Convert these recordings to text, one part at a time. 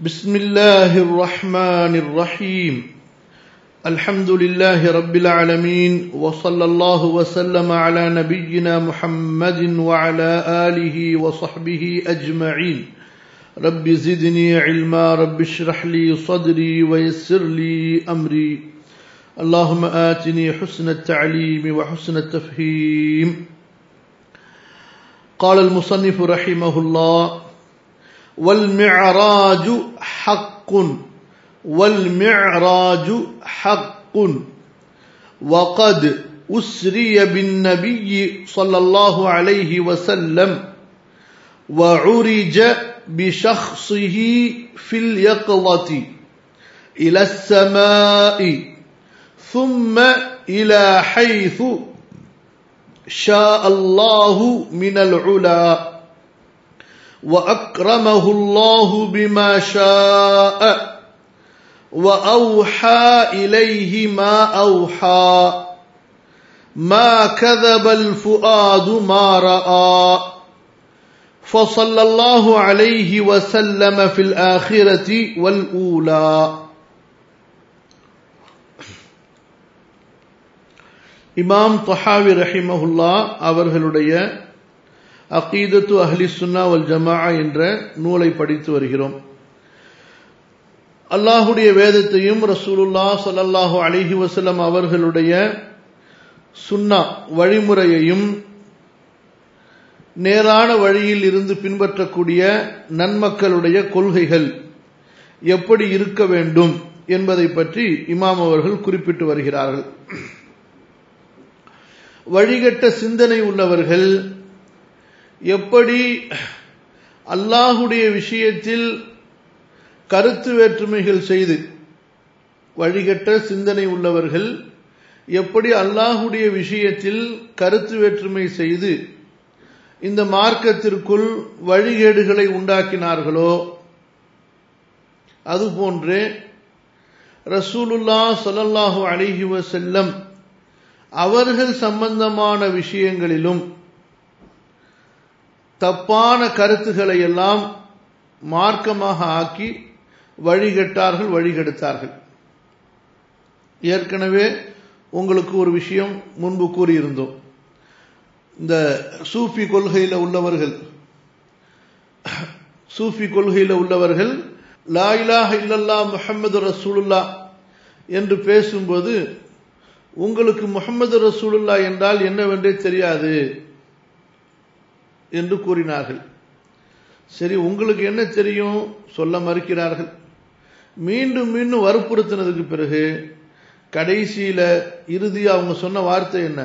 بسم الله الرحمن الرحيم الحمد لله رب العالمين وصلى الله وسلم على نبينا محمد وعلى آله وصحبه أجمعين رب زدني علما رب اشرح لي صدري ويسر لي أمري اللهم آتني حسن التعليم وحسن التفهيم قال المصنف رحمه الله والمعراج حق والمعراج حق وقد أسري بالنبي صلى الله عليه وسلم وعرج بشخصه في اليقظة إلى السماء ثم إلى حيث شاء الله من العلا وأكرمه الله بما شاء وأوحى إليه ما أوحى ما كذب الفؤاد ما رأى فصلى الله عليه وسلم في الآخرة والأولى இமாம் தொஹாவி ரஹிமஹுல்லா அவர்களுடைய அகீதத்து அஹ்லி சுன்னா வல் ஜமா என்ற நூலை படித்து வருகிறோம் அல்லாஹுடைய வேதத்தையும் ரசூலுல்லா சல்லல்லாஹு அலிஹி வசலம் அவர்களுடைய சுன்னா வழிமுறையையும் நேரான வழியில் இருந்து பின்பற்றக்கூடிய நன்மக்களுடைய கொள்கைகள் எப்படி இருக்க வேண்டும் என்பதை பற்றி இமாம் அவர்கள் குறிப்பிட்டு வருகிறார்கள் வழிகட்ட சிந்தனை உள்ளவர்கள் எப்படி அல்லாஹுடைய விஷயத்தில் கருத்து வேற்றுமைகள் செய்து வழிகட்ட சிந்தனை உள்ளவர்கள் எப்படி அல்லாஹுடைய விஷயத்தில் கருத்து வேற்றுமை செய்து இந்த மார்க்கத்திற்குள் வழிகேடுகளை உண்டாக்கினார்களோ அதுபோன்று ரசூலுல்லா சொல்லல்லாஹு அலிஹி வசல்லம் அவர்கள் சம்பந்தமான விஷயங்களிலும் தப்பான கருத்துக்களை எல்லாம் மார்க்கமாக ஆக்கி வழிகட்டார்கள் வழிகெடுத்தார்கள் ஏற்கனவே உங்களுக்கு ஒரு விஷயம் முன்பு கூறியிருந்தோம் இந்த சூஃபி கொள்கையில் உள்ளவர்கள் சூஃபி கொள்கையில் உள்ளவர்கள் லாயிலாக இல்லல்லா முஹம்மது ரசூலுல்லா என்று பேசும்போது உங்களுக்கு முகமது ரசூலுல்லா என்றால் என்னவென்றே தெரியாது என்று கூறினார்கள் சரி உங்களுக்கு என்ன தெரியும் சொல்ல மறுக்கிறார்கள் மீண்டும் மீண்டும் வற்புறுத்தினதுக்கு பிறகு கடைசியில இறுதி அவங்க சொன்ன வார்த்தை என்ன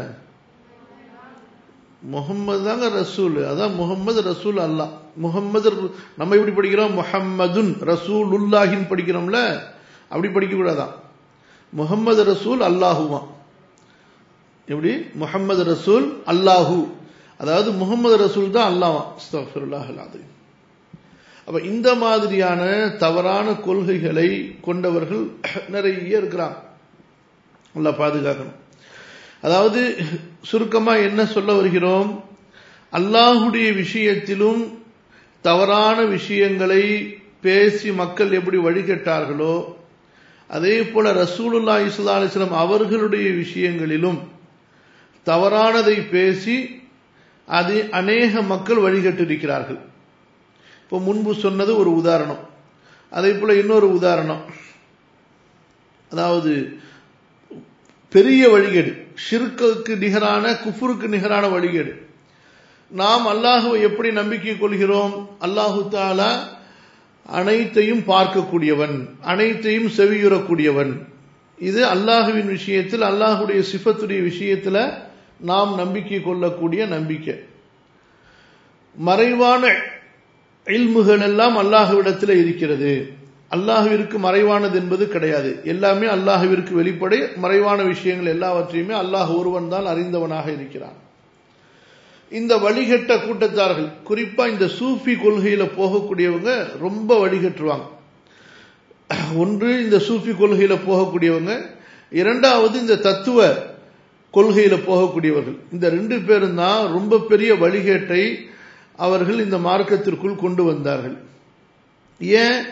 முகம்மது தாங்க ரசூல் அதான் முகம்மது ரசூல் அல்லா முகம்மது நம்ம எப்படி படிக்கிறோம் முஹம்மதுன் ரசூல் உல்லாஹின் படிக்கிறோம்ல அப்படி படிக்க கூடாதான் முகம்மது ரசூல் அல்லாஹுவான் எப்படி முகம்மது ரசூல் அல்லாஹூ அதாவது முகமது ரசூல் தான் அல்லாஹ் அப்ப இந்த மாதிரியான தவறான கொள்கைகளை கொண்டவர்கள் நிறைய இருக்கிறாங்க நல்லா பாதுகாக்கணும் அதாவது சுருக்கமா என்ன சொல்ல வருகிறோம் அல்லாஹுடைய விஷயத்திலும் தவறான விஷயங்களை பேசி மக்கள் எப்படி வழிகட்டார்களோ அதே போல ரசூலுல்லா இஸ்லா அலிஸ்லாம் அவர்களுடைய விஷயங்களிலும் தவறானதை பேசி அது அநேக மக்கள் வழிகட்டிருக்கிறார்கள் இப்போ முன்பு சொன்னது ஒரு உதாரணம் அதே போல இன்னொரு உதாரணம் அதாவது பெரிய வழிகேடு ஷிர்குக்கு நிகரான குஃபுருக்கு நிகரான வழிகேடு நாம் அல்லாஹுவை எப்படி நம்பிக்கை கொள்கிறோம் அல்லாஹு தாலா அனைத்தையும் பார்க்கக்கூடியவன் அனைத்தையும் செவியுறக்கூடியவன் இது அல்லாஹுவின் விஷயத்தில் அல்லாஹுடைய சிஃபத்துடைய விஷயத்தில் நாம் நம்பிக்கை கொள்ளக்கூடிய நம்பிக்கை மறைவான இல்முகள் எல்லாம் அல்லாஹுவிடத்தில் இருக்கிறது அல்லாஹுவிற்கு மறைவானது என்பது கிடையாது எல்லாமே அல்லாஹுவிற்கு வெளிப்படை மறைவான விஷயங்கள் எல்லாவற்றையுமே அல்லாஹ் ஒருவன் தான் அறிந்தவனாக இருக்கிறான் இந்த வழிகட்ட கூட்டத்தார்கள் குறிப்பா இந்த சூஃபி கொள்கையில போகக்கூடியவங்க ரொம்ப வழிகட்டுவாங்க ஒன்று இந்த சூஃபி கொள்கையில போகக்கூடியவங்க இரண்டாவது இந்த தத்துவ கொள்கையில போகக்கூடியவர்கள் இந்த ரெண்டு பேரும் தான் ரொம்ப பெரிய வழிகேட்டை அவர்கள் இந்த மார்க்கத்திற்குள் கொண்டு வந்தார்கள் ஏன்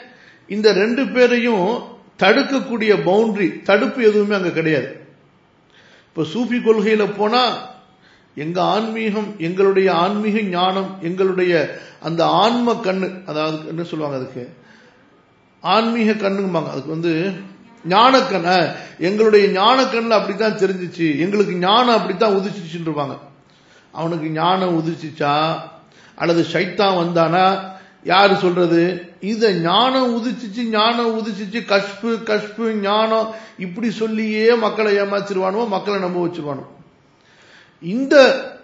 இந்த ரெண்டு பேரையும் தடுக்கக்கூடிய பவுண்டரி தடுப்பு எதுவுமே அங்க கிடையாது இப்ப சூஃபி கொள்கையில போனா எங்க ஆன்மீகம் எங்களுடைய ஆன்மீக ஞானம் எங்களுடைய அந்த ஆன்ம கண்ணு அதாவது என்ன சொல்லுவாங்க அதுக்கு ஆன்மீக கண்ணும்பாங்க அதுக்கு வந்து ஞானக்கண் எங்களுடைய ஞானக்கண்ணில் அப்படித்தான் தெரிஞ்சிச்சு எங்களுக்கு ஞானம் அப்படித்தான் உதிச்சிச்சுன்னு இருப்பாங்க அவனுக்கு ஞானம் உதிச்சிச்சா அல்லது சைத்தான் வந்தானா யாரு சொல்றது இத ஞானம் உதிச்சிச்சு ஞானம் உதிச்சிச்சு கஷ்பு கஷ்பு ஞானம் இப்படி சொல்லியே மக்களை ஏமாச்சிருவானோ மக்களை நம்ப வச்சிருவானோ இந்த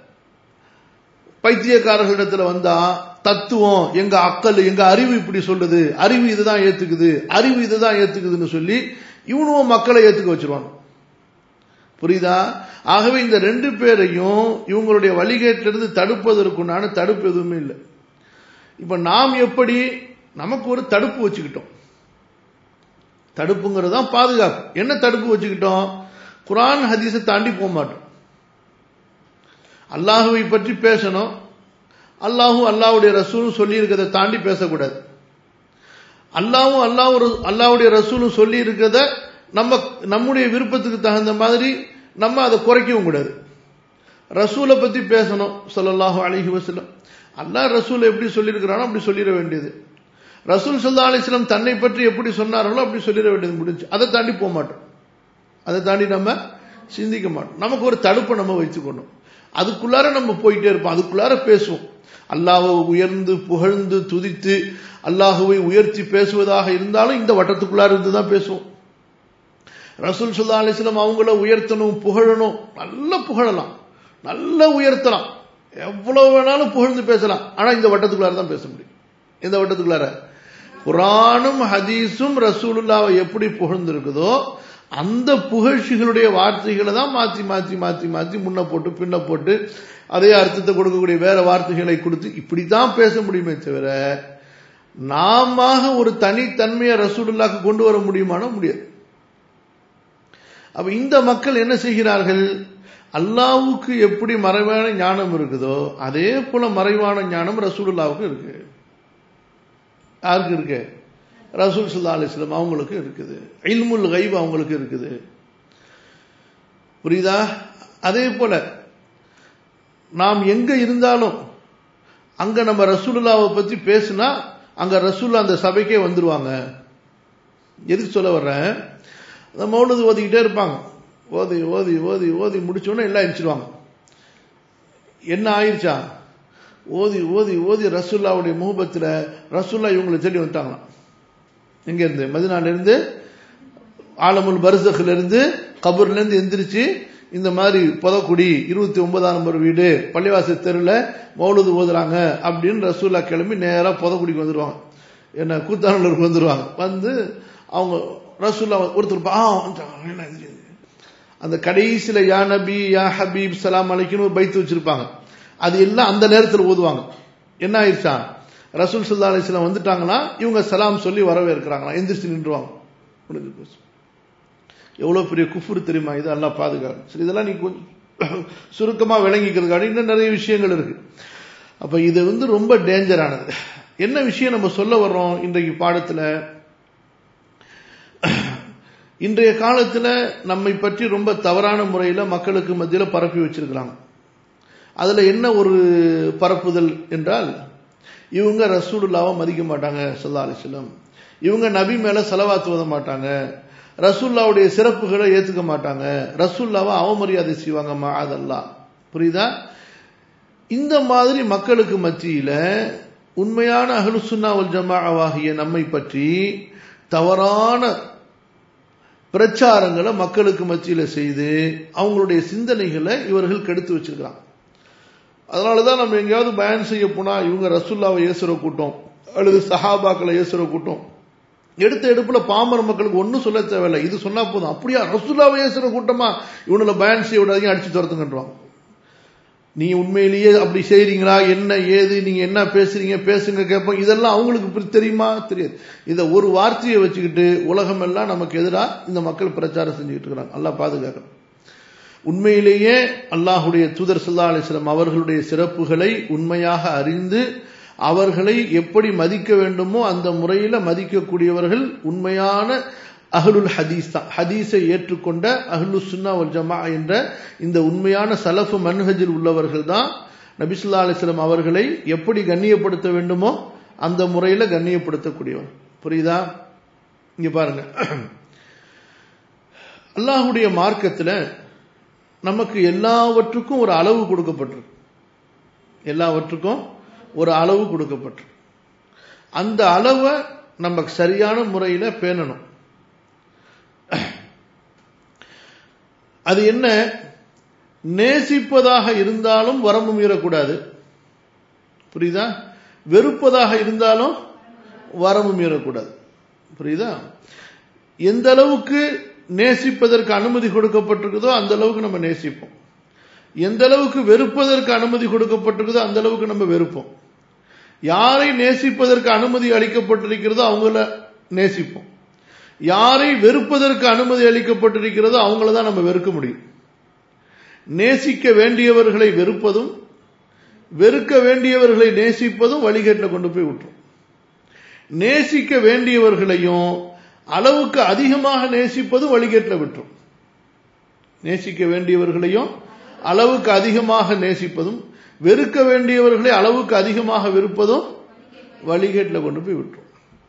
பைத்தியக்காரர்களிடத்துல வந்தா தத்துவம் எங்க அக்கல் எங்க அறிவு இப்படி சொல்லுது அறிவு இதுதான் ஏத்துக்குது அறிவு இதுதான் ஏத்துக்குதுன்னு சொல்லி இவனும் மக்களை ஏத்துக்க வச்சிருவான் புரியுதா ஆகவே இந்த ரெண்டு பேரையும் இவங்களுடைய வழிகேட்டிலிருந்து தடுப்பதற்குண்டான தடுப்பு எதுவுமே இல்லை இப்ப நாம் எப்படி நமக்கு ஒரு தடுப்பு வச்சுக்கிட்டோம் தடுப்புங்கிறது தான் பாதுகாப்பு என்ன தடுப்பு வச்சுக்கிட்டோம் குரான் ஹதீஸை தாண்டி போக மாட்டோம் அல்லாஹுவை பற்றி பேசணும் அல்லாஹும் அல்லாவுடைய ரசூலும் சொல்லி இருக்கிறத தாண்டி பேசக்கூடாது அல்லாவும் அல்லாவும் அல்லாவுடைய ரசூலும் சொல்லி இருக்கிறத நம்ம நம்முடைய விருப்பத்துக்கு தகுந்த மாதிரி நம்ம அதை குறைக்கவும் கூடாது ரசூலை பத்தி பேசணும் சொல்லல்லாஹு அலிஹி வசலம் அல்லாஹ் ரசூல் எப்படி சொல்லியிருக்கிறானோ அப்படி சொல்லிட வேண்டியது ரசூல் சல்லா அலிஸ்லாம் தன்னை பற்றி எப்படி சொன்னார்களோ அப்படி சொல்லிட வேண்டியது முடிஞ்சு அதை தாண்டி போக மாட்டோம் அதை தாண்டி நம்ம சிந்திக்க மாட்டோம் நமக்கு ஒரு தடுப்பை நம்ம வச்சுக்கணும் அதுக்குள்ளார நம்ம போயிட்டே இருப்போம் அதுக்குள்ளார பேசுவோம் அல்லாஹை உயர்ந்து புகழ்ந்து துதித்து அல்லாஹுவை உயர்த்தி பேசுவதாக இருந்தாலும் இந்த வட்டத்துக்குள்ளார இருந்து தான் பேசுவோம் ரசூல் சுல்லா அலிஸ்லாம் அவங்கள உயர்த்தணும் புகழணும் நல்லா புகழலாம் நல்லா உயர்த்தலாம் எவ்வளவு வேணாலும் புகழ்ந்து பேசலாம் ஆனா இந்த வட்டத்துக்குள்ளார தான் பேச முடியும் இந்த வட்டத்துக்குள்ளார குரானும் ஹதீஸும் ரசூலுல்லாவை எப்படி புகழ்ந்திருக்குதோ அந்த புகழ்ச்சிகளுடைய வார்த்தைகளை தான் மாற்றி மாற்றி மாற்றி மாற்றி முன்ன போட்டு பின்ன போட்டு அதே அர்த்தத்தை கொடுக்கக்கூடிய வேற வார்த்தைகளை கொடுத்து இப்படித்தான் பேச முடியுமே தவிர நாம ஒரு தனித்தன்மையை ரசூலுல்லாக்கு கொண்டு வர முடியுமானா முடியாது அப்ப இந்த மக்கள் என்ன செய்கிறார்கள் அல்லாவுக்கு எப்படி மறைவான ஞானம் இருக்குதோ அதே போல மறைவான ஞானம் ரசூலுல்லாவுக்கு இருக்கு யாருக்கு இருக்கு ரசூல் சுல்லா அலிஸ்லாம் அவங்களுக்கு இருக்குது இல்முல் கைப் அவங்களுக்கு இருக்குது புரியுதா அதே போல நாம் எங்க இருந்தாலும் அங்க நம்ம ரசூலுல்லாவை பத்தி பேசுனா அங்க ரசூல்லா அந்த சபைக்கே வந்துருவாங்க எதுக்கு சொல்ல வர்றேன் அந்த மௌனது ஓதிக்கிட்டே இருப்பாங்க ஓதி ஓதி ஓதி ஓதி முடிச்சோன்னே எல்லாம் எரிச்சிருவாங்க என்ன ஆயிடுச்சா ஓதி ஓதி ஓதி ரசூல்லாவுடைய முகபத்தில் ரசூல்லா இவங்களை தேடி வந்துட்டாங்களாம் எங்க இருந்து மதினால இருந்து ஆலமுல் பர்சக்ல இருந்து கபூர்ல இருந்து எந்திரிச்சு இந்த மாதிரி புதக்குடி இருபத்தி ஒன்பதாம் நம்பர் வீடு பள்ளிவாசல் தெருவில் மௌலுது ஓதுறாங்க அப்படின்னு ரசூல்லா கிளம்பி நேராக புதக்குடிக்கு வந்துடுவாங்க என்ன கூத்தானூருக்கு வந்துடுவாங்க வந்து அவங்க ரசூல்லா ஒருத்தர் ஆ என்ன அந்த கடைசியில் யா நபி யா ஹபீப் சலாம் அலைக்குன்னு ஒரு பைத்து வச்சிருப்பாங்க அது எல்லாம் அந்த நேரத்தில் ஓதுவாங்க என்ன ஆயிடுச்சா ரசூல் சல்லா அலிஸ்லாம் வந்துட்டாங்கன்னா இவங்க சலாம் சொல்லி வரவேற்கிறாங்களா எந்திரிச்சு நின்றுவாங்க முடிஞ்சு போச்சு எவ்வளோ பெரிய குஃபுர் தெரியுமா இது எல்லாம் பாதுகாப்பு சரி இதெல்லாம் நீ கொஞ்சம் சுருக்கமாக விளங்கிக்கிறதுக்காக இன்னும் நிறைய விஷயங்கள் இருக்கு அப்போ இது வந்து ரொம்ப டேஞ்சரானது என்ன விஷயம் நம்ம சொல்ல வர்றோம் இன்றைக்கு பாடத்தில் இன்றைய காலத்தில் நம்மை பற்றி ரொம்ப தவறான முறையில் மக்களுக்கு மத்தியில் பரப்பி வச்சிருக்கிறாங்க அதில் என்ன ஒரு பரப்புதல் என்றால் இவங்க ரசூலுல்லாவை மதிக்க மாட்டாங்க சல்லா அலிஸ்லம் இவங்க நபி மேல செலவாத்து வத மாட்டாங்க ரசூல்லாவுடைய சிறப்புகளை ஏத்துக்க மாட்டாங்க ரசூல்லாவை அவமரியாதை செய்வாங்கம்மா அதெல்லாம் புரியுதா இந்த மாதிரி மக்களுக்கு மத்தியில உண்மையான அகலுசுன்னா உல் ஜமாவாகிய நம்மை பற்றி தவறான பிரச்சாரங்களை மக்களுக்கு மத்தியில செய்து அவங்களுடைய சிந்தனைகளை இவர்கள் கெடுத்து வச்சிருக்கிறாங்க அதனாலதான் நம்ம எங்கேயாவது பயன் செய்ய போனா இவங்க ரசுல்லாவை ஏசுற கூட்டம் அல்லது சஹாபாக்களை ஏசுற கூட்டம் எடுத்த எடுப்புல பாமர மக்களுக்கு ஒன்றும் சொல்ல தேவையில்லை இது சொன்னா போதும் அப்படியா ரசுல்லாவை ஏசுற கூட்டமா இவனுல பயன் செய்ய விடாதீங்க அடிச்சு துரத்துங்கன்றான் நீ உண்மையிலேயே அப்படி செய்றீங்களா என்ன ஏது நீங்க என்ன பேசுறீங்க பேசுங்க கேட்போம் இதெல்லாம் அவங்களுக்கு தெரியுமா தெரியாது இதை ஒரு வார்த்தையை வச்சுக்கிட்டு உலகம் எல்லாம் நமக்கு எதிராக இந்த மக்கள் பிரச்சாரம் செஞ்சுக்கிட்டு இருக்கிறாங்க நல்லா பாதுகாக்கணும் உண்மையிலேயே அல்லாஹுடைய தூதர் சல்லா அலிஸ்லாம் அவர்களுடைய சிறப்புகளை உண்மையாக அறிந்து அவர்களை எப்படி மதிக்க வேண்டுமோ அந்த முறையில மதிக்கக்கூடியவர்கள் உண்மையான அஹ்லுல் ஹதீஸ் தான் ஹதீஸை ஏற்றுக்கொண்ட அஹ்லு சுன்னா வல் ஜமா என்ற இந்த உண்மையான சலஃபு மன்ஹஜில் உள்ளவர்கள் தான் நபிசுல்லா அலிஸ்லாம் அவர்களை எப்படி கண்ணியப்படுத்த வேண்டுமோ அந்த முறையில கண்ணியப்படுத்தக்கூடியவர் புரியுதா இங்க பாருங்க அல்லாஹுடைய மார்க்கத்துல நமக்கு எல்லாவற்றுக்கும் ஒரு அளவு கொடுக்கப்பட்டிருக்கு எல்லாவற்றுக்கும் ஒரு அளவு கொடுக்கப்பட்டிருக்கு அந்த அளவை நம்ம சரியான முறையில பேணணும் அது என்ன நேசிப்பதாக இருந்தாலும் வரம்பு மீறக்கூடாது புரியுதா வெறுப்பதாக இருந்தாலும் வரம்பு மீறக்கூடாது புரியுதா எந்த அளவுக்கு நேசிப்பதற்கு அனுமதி கொடுக்கப்பட்டிருக்குதோ அந்த அளவுக்கு நம்ம நேசிப்போம் எந்த அளவுக்கு வெறுப்பதற்கு அனுமதி கொடுக்கப்பட்டிருக்குதோ அந்த அளவுக்கு நம்ம வெறுப்போம் யாரை நேசிப்பதற்கு அனுமதி அளிக்கப்பட்டிருக்கிறதோ அவங்கள நேசிப்போம் யாரை வெறுப்பதற்கு அனுமதி அளிக்கப்பட்டிருக்கிறதோ அவங்கள தான் நம்ம வெறுக்க முடியும் நேசிக்க வேண்டியவர்களை வெறுப்பதும் வெறுக்க வேண்டியவர்களை நேசிப்பதும் வழிகேட்டில் கொண்டு போய் விட்டுரும் நேசிக்க வேண்டியவர்களையும் அளவுக்கு அதிகமாக நேசிப்பதும் வழிகேட்டில் விட்டுரும் நேசிக்க வேண்டியவர்களையும் அளவுக்கு அதிகமாக நேசிப்பதும் வெறுக்க வேண்டியவர்களை அளவுக்கு அதிகமாக வெறுப்பதும் வழிகேட்டில் கொண்டு போய் விட்டுரும்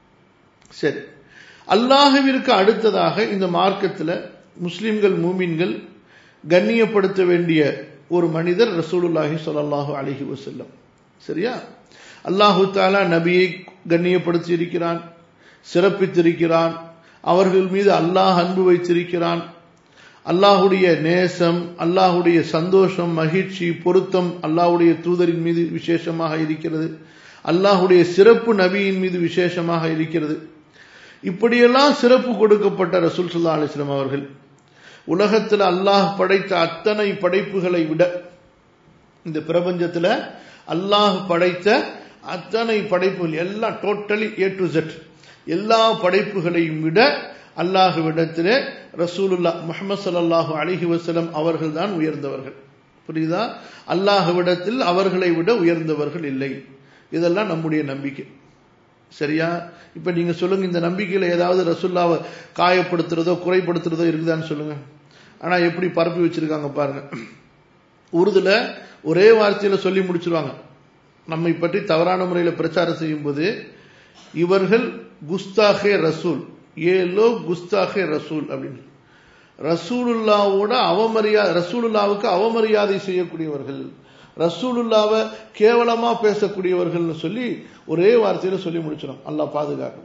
சரி அல்லாஹுவிற்கு அடுத்ததாக இந்த மார்க்கத்தில் முஸ்லிம்கள் மூமின்கள் கண்ணியப்படுத்த வேண்டிய ஒரு மனிதர் ரசூலுல்லாஹி சொல்லல்லாஹு அலிஹி வசல்லம் சரியா அல்லாஹு தாலா நபியை கண்ணியப்படுத்தி இருக்கிறான் சிறப்பித்திருக்கிறான் அவர்கள் மீது அல்லாஹ் அன்பு வைத்திருக்கிறான் அல்லாஹுடைய நேசம் அல்லாஹுடைய சந்தோஷம் மகிழ்ச்சி பொருத்தம் அல்லாஹுடைய தூதரின் மீது விசேஷமாக இருக்கிறது அல்லாஹுடைய சிறப்பு நபியின் மீது விசேஷமாக இருக்கிறது இப்படியெல்லாம் சிறப்பு கொடுக்கப்பட்ட ரசூல் சுல்லா அலிஸ்லாம் அவர்கள் உலகத்தில் அல்லாஹ் படைத்த அத்தனை படைப்புகளை விட இந்த பிரபஞ்சத்துல அல்லாஹ் படைத்த அத்தனை படைப்புகள் எல்லாம் டோட்டலி ஏ டு ஜெட் எல்லா படைப்புகளையும் விட அல்லாஹுவிடத்திலே ரசூலுல்லா முகமது சல்லாஹூ அலிஹி வசலம் அவர்கள் தான் உயர்ந்தவர்கள் புரியுதா அல்லாஹுவிடத்தில் அவர்களை விட உயர்ந்தவர்கள் இல்லை இதெல்லாம் நம்முடைய நம்பிக்கை சரியா இப்ப நீங்க சொல்லுங்க இந்த நம்பிக்கையில ஏதாவது ரசுல்லாவை காயப்படுத்துறதோ குறைப்படுத்துறதோ இருக்குதான்னு சொல்லுங்க ஆனா எப்படி பரப்பி வச்சிருக்காங்க பாருங்க உருதுல ஒரே வார்த்தையில சொல்லி முடிச்சிருவாங்க நம்மை பற்றி தவறான முறையில் பிரச்சாரம் செய்யும் போது இவர்கள் குஸ்தாகே ரசூல் ஏலோ குஸ்தாகே ரசூல் அப்படின்னு ரசூலுல்லாவோட அவமரியாதை ரசூலுல்லாவுக்கு அவமரியாதை செய்யக்கூடியவர்கள் ரசூலுல்லாவை கேவலமா பேசக்கூடியவர்கள்னு சொல்லி ஒரே வார்த்தையில சொல்லி முடிச்சிடும் அல்லாஹ் பாதுகாக்கும்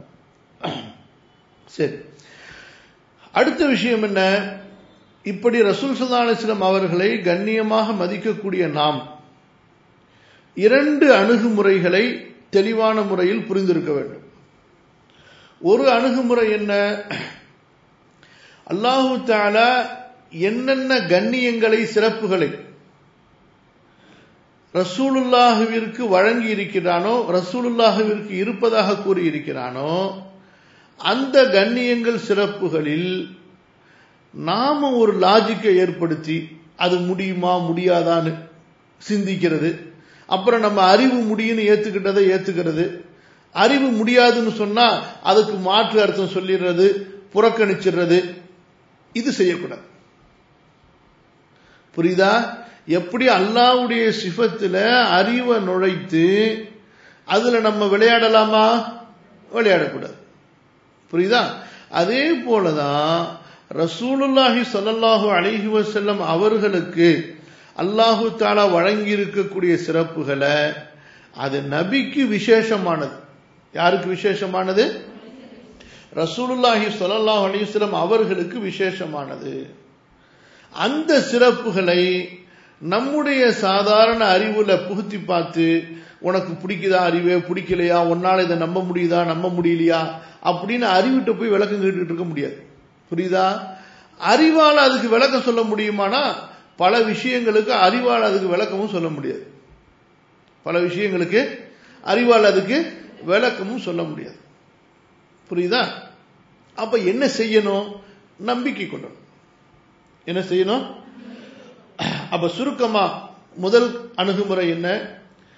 சரி அடுத்த விஷயம் என்ன இப்படி ரசூல் சல்லா அலிஸ்லாம் அவர்களை கண்ணியமாக மதிக்கக்கூடிய நாம் இரண்டு அணுகுமுறைகளை தெளிவான முறையில் புரிந்திருக்க வேண்டும் ஒரு அணுகுமுறை என்ன அல்லாஹு தாலா என்னென்ன கண்ணியங்களை சிறப்புகளை ரசூலுல்லாஹுவிற்கு வழங்கி இருக்கிறானோ ரசூலுல்லாஹுவிற்கு இருப்பதாக கூறி இருக்கிறானோ அந்த கண்ணியங்கள் சிறப்புகளில் நாம ஒரு லாஜிக்கை ஏற்படுத்தி அது முடியுமா முடியாதான்னு சிந்திக்கிறது அப்புறம் நம்ம அறிவு முடியும்னு ஏத்துக்கிட்டதை ஏத்துக்கிறது அறிவு முடியாதுன்னு சொன்னா அதுக்கு மாற்று அர்த்தம் சொல்லிடுறது புறக்கணிச்சிடுறது இது செய்யக்கூடாது புரியுதா எப்படி அல்லாவுடைய சிஃபத்துல அறிவை நுழைத்து அதுல நம்ம விளையாடலாமா விளையாடக்கூடாது புரியுதா அதே போலதான் ரசூலுல்லாஹி சொல்லல்லாஹு அலிஹி வசல்லம் அவர்களுக்கு அல்லாஹு தாலா வழங்கி இருக்கக்கூடிய சிறப்புகளை அது நபிக்கு விசேஷமானது யாருக்கு விசேஷமானது ரசூலுல்லாஹி சொல்லல்லாஹு அலிஸ்லம் அவர்களுக்கு விசேஷமானது அந்த சிறப்புகளை நம்முடைய சாதாரண அறிவுல புகுத்தி பார்த்து உனக்கு பிடிக்குதா அறிவே பிடிக்கலையா உன்னால இதை நம்ப முடியுதா நம்ப முடியலையா அப்படின்னு அறிவிட்ட போய் விளக்கம் கேட்டுக்கிட்டு இருக்க முடியாது புரியுதா அறிவால் அதுக்கு விளக்கம் சொல்ல முடியுமானா பல விஷயங்களுக்கு அறிவால் அதுக்கு விளக்கமும் சொல்ல முடியாது பல விஷயங்களுக்கு அறிவால் அதுக்கு விளக்கமும் சொல்ல முடியாது புரியுதா அப்ப என்ன செய்யணும் நம்பிக்கை கொள்ளணும் என்ன செய்யணும் அப்ப சுருக்கமா முதல் அணுகுமுறை என்ன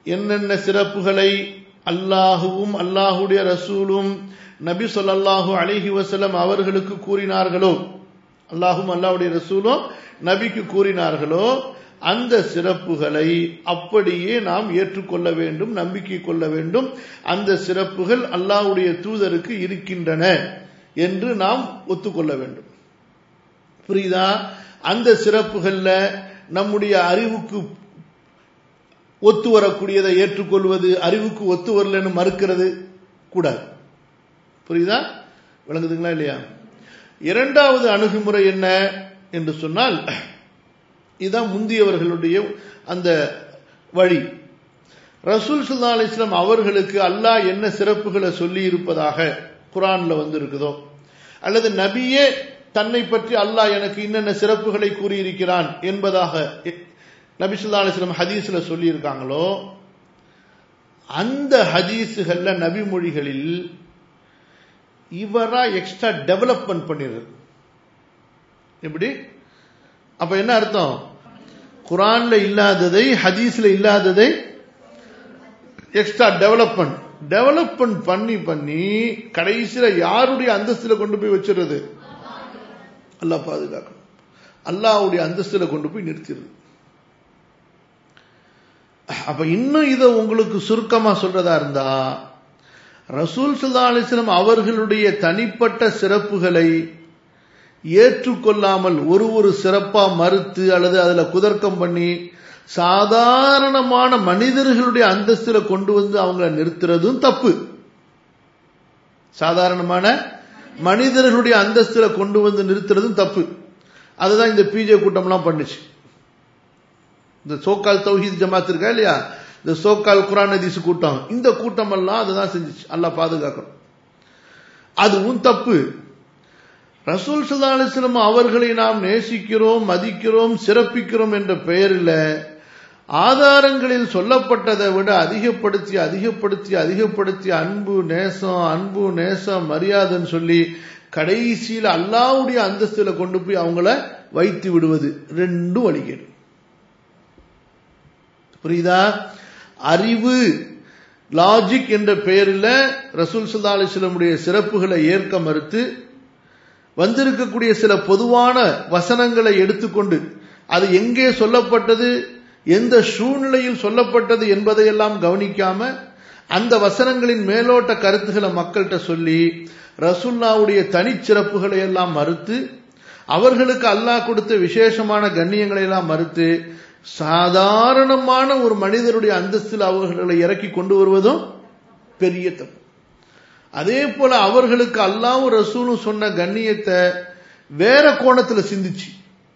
என்னென்ன சிறப்புகளை அல்லாஹுவும் அல்லாஹுடைய ரசூலும் நபி சொல்லாஹு அலிஹி வசலம் அவர்களுக்கு கூறினார்களோ அல்லாஹும் அல்லாஹுடைய ரசூலும் நபிக்கு கூறினார்களோ அந்த சிறப்புகளை அப்படியே நாம் ஏற்றுக்கொள்ள வேண்டும் நம்பிக்கை கொள்ள வேண்டும் அந்த சிறப்புகள் அல்லாஹுடைய தூதருக்கு இருக்கின்றன என்று நாம் ஒத்துக்கொள்ள வேண்டும் புரியுதா அந்த சிறப்புகள்ல நம்முடைய அறிவுக்கு ஒத்து வரக்கூடியதை ஏற்றுக்கொள்வது அறிவுக்கு ஒத்து வரலன்னு மறுக்கிறது கூடாது புரியுதா விளங்குதுங்களா இல்லையா இரண்டாவது அணுகுமுறை என்ன என்று சொன்னால் இதுதான் முந்தியவர்களுடைய அந்த வழி ரசூல் சுல்லா அலிஸ்லாம் அவர்களுக்கு அல்லாஹ் என்ன சிறப்புகளை சொல்லி இருப்பதாக குரான்ல வந்து இருக்குதோ அல்லது நபியே தன்னை பற்றி அல்லாஹ் எனக்கு என்னென்ன சிறப்புகளை கூறியிருக்கிறான் என்பதாக நபி சொல்லா அலிஸ்லாம் ஹதீஸ்ல சொல்லி இருக்காங்களோ அந்த ஹதீஸுகள்ல நபி மொழிகளில் இவரா எக்ஸ்ட்ரா டெவலப்மெண்ட் பண்ணிடுறது எப்படி அப்ப என்ன அர்த்தம் குரான்ல இல்லாததை ஹதீஸ்ல இல்லாததை எக்ஸ்ட்ரா டெவலப்மெண்ட் டெவலப்மெண்ட் பண்ணி பண்ணி கடைசியில யாருடைய அந்தஸ்துல கொண்டு போய் வச்சிருது அல்லாஹ் பாதுகாக்கணும் அல்லாவுடைய அந்தஸ்துல கொண்டு போய் நிறுத்திடுது அப்ப இன்னும் இதை உங்களுக்கு சுருக்கமா சொல்றதா இருந்தா ரசூல் சுல்லா அலிஸ்லம் அவர்களுடைய தனிப்பட்ட சிறப்புகளை ஏற்றுக்கொள்ளாமல் ஒரு ஒரு சிறப்பா மறுத்து அல்லது அதுல குதர்க்கம் பண்ணி சாதாரணமான மனிதர்களுடைய அந்தஸ்துல கொண்டு வந்து அவங்கள நிறுத்துறதும் தப்பு சாதாரணமான மனிதர்களுடைய அந்தஸ்துல கொண்டு வந்து நிறுத்துறதும் தப்பு அதுதான் இந்த பிஜே கூட்டம்லாம் பண்ணுச்சு இந்த சோக்கால் தௌஹீத் ஜமாத் இருக்கா இல்லையா இந்த சோக்கால் குரான் ஹதீஸ் கூட்டம் இந்த கூட்டம் எல்லாம் அதுதான் செஞ்சுச்சு அல்லா பாதுகாக்கணும் அதுவும் தப்பு ரசூல் சுல்லா அலிஸ்லம் அவர்களை நாம் நேசிக்கிறோம் மதிக்கிறோம் சிறப்பிக்கிறோம் என்ற பெயரில் ஆதாரங்களில் சொல்லப்பட்டதை விட அதிகப்படுத்தி அதிகப்படுத்தி அதிகப்படுத்தி அன்பு நேசம் அன்பு நேசம் மரியாதைன்னு சொல்லி கடைசியில் அல்லாவுடைய அந்தஸ்துல கொண்டு போய் அவங்கள வைத்து விடுவது ரெண்டும் வழிகேடு புரியுதா அறிவு லாஜிக் என்ற பெயரில் ரசூல் சுல்லா அலிஸ்லமுடைய சிறப்புகளை ஏற்க மறுத்து வந்திருக்கக்கூடிய சில பொதுவான வசனங்களை எடுத்துக்கொண்டு அது எங்கே சொல்லப்பட்டது எந்த சூழ்நிலையில் சொல்லப்பட்டது என்பதையெல்லாம் கவனிக்காம அந்த வசனங்களின் மேலோட்ட கருத்துக்களை மக்கள்கிட்ட சொல்லி ரசுல்லாவுடைய தனிச்சிறப்புகளை எல்லாம் மறுத்து அவர்களுக்கு அல்லாஹ் கொடுத்த விசேஷமான கண்ணியங்களை எல்லாம் மறுத்து சாதாரணமான ஒரு மனிதருடைய அந்தஸ்தில் அவர்களை இறக்கி கொண்டு வருவதும் பெரிய தப்பு அதே போல அவர்களுக்கு அல்லாவும் ரசூலும் சொன்ன கண்ணியத்தை வேற கோணத்துல சிந்திச்சு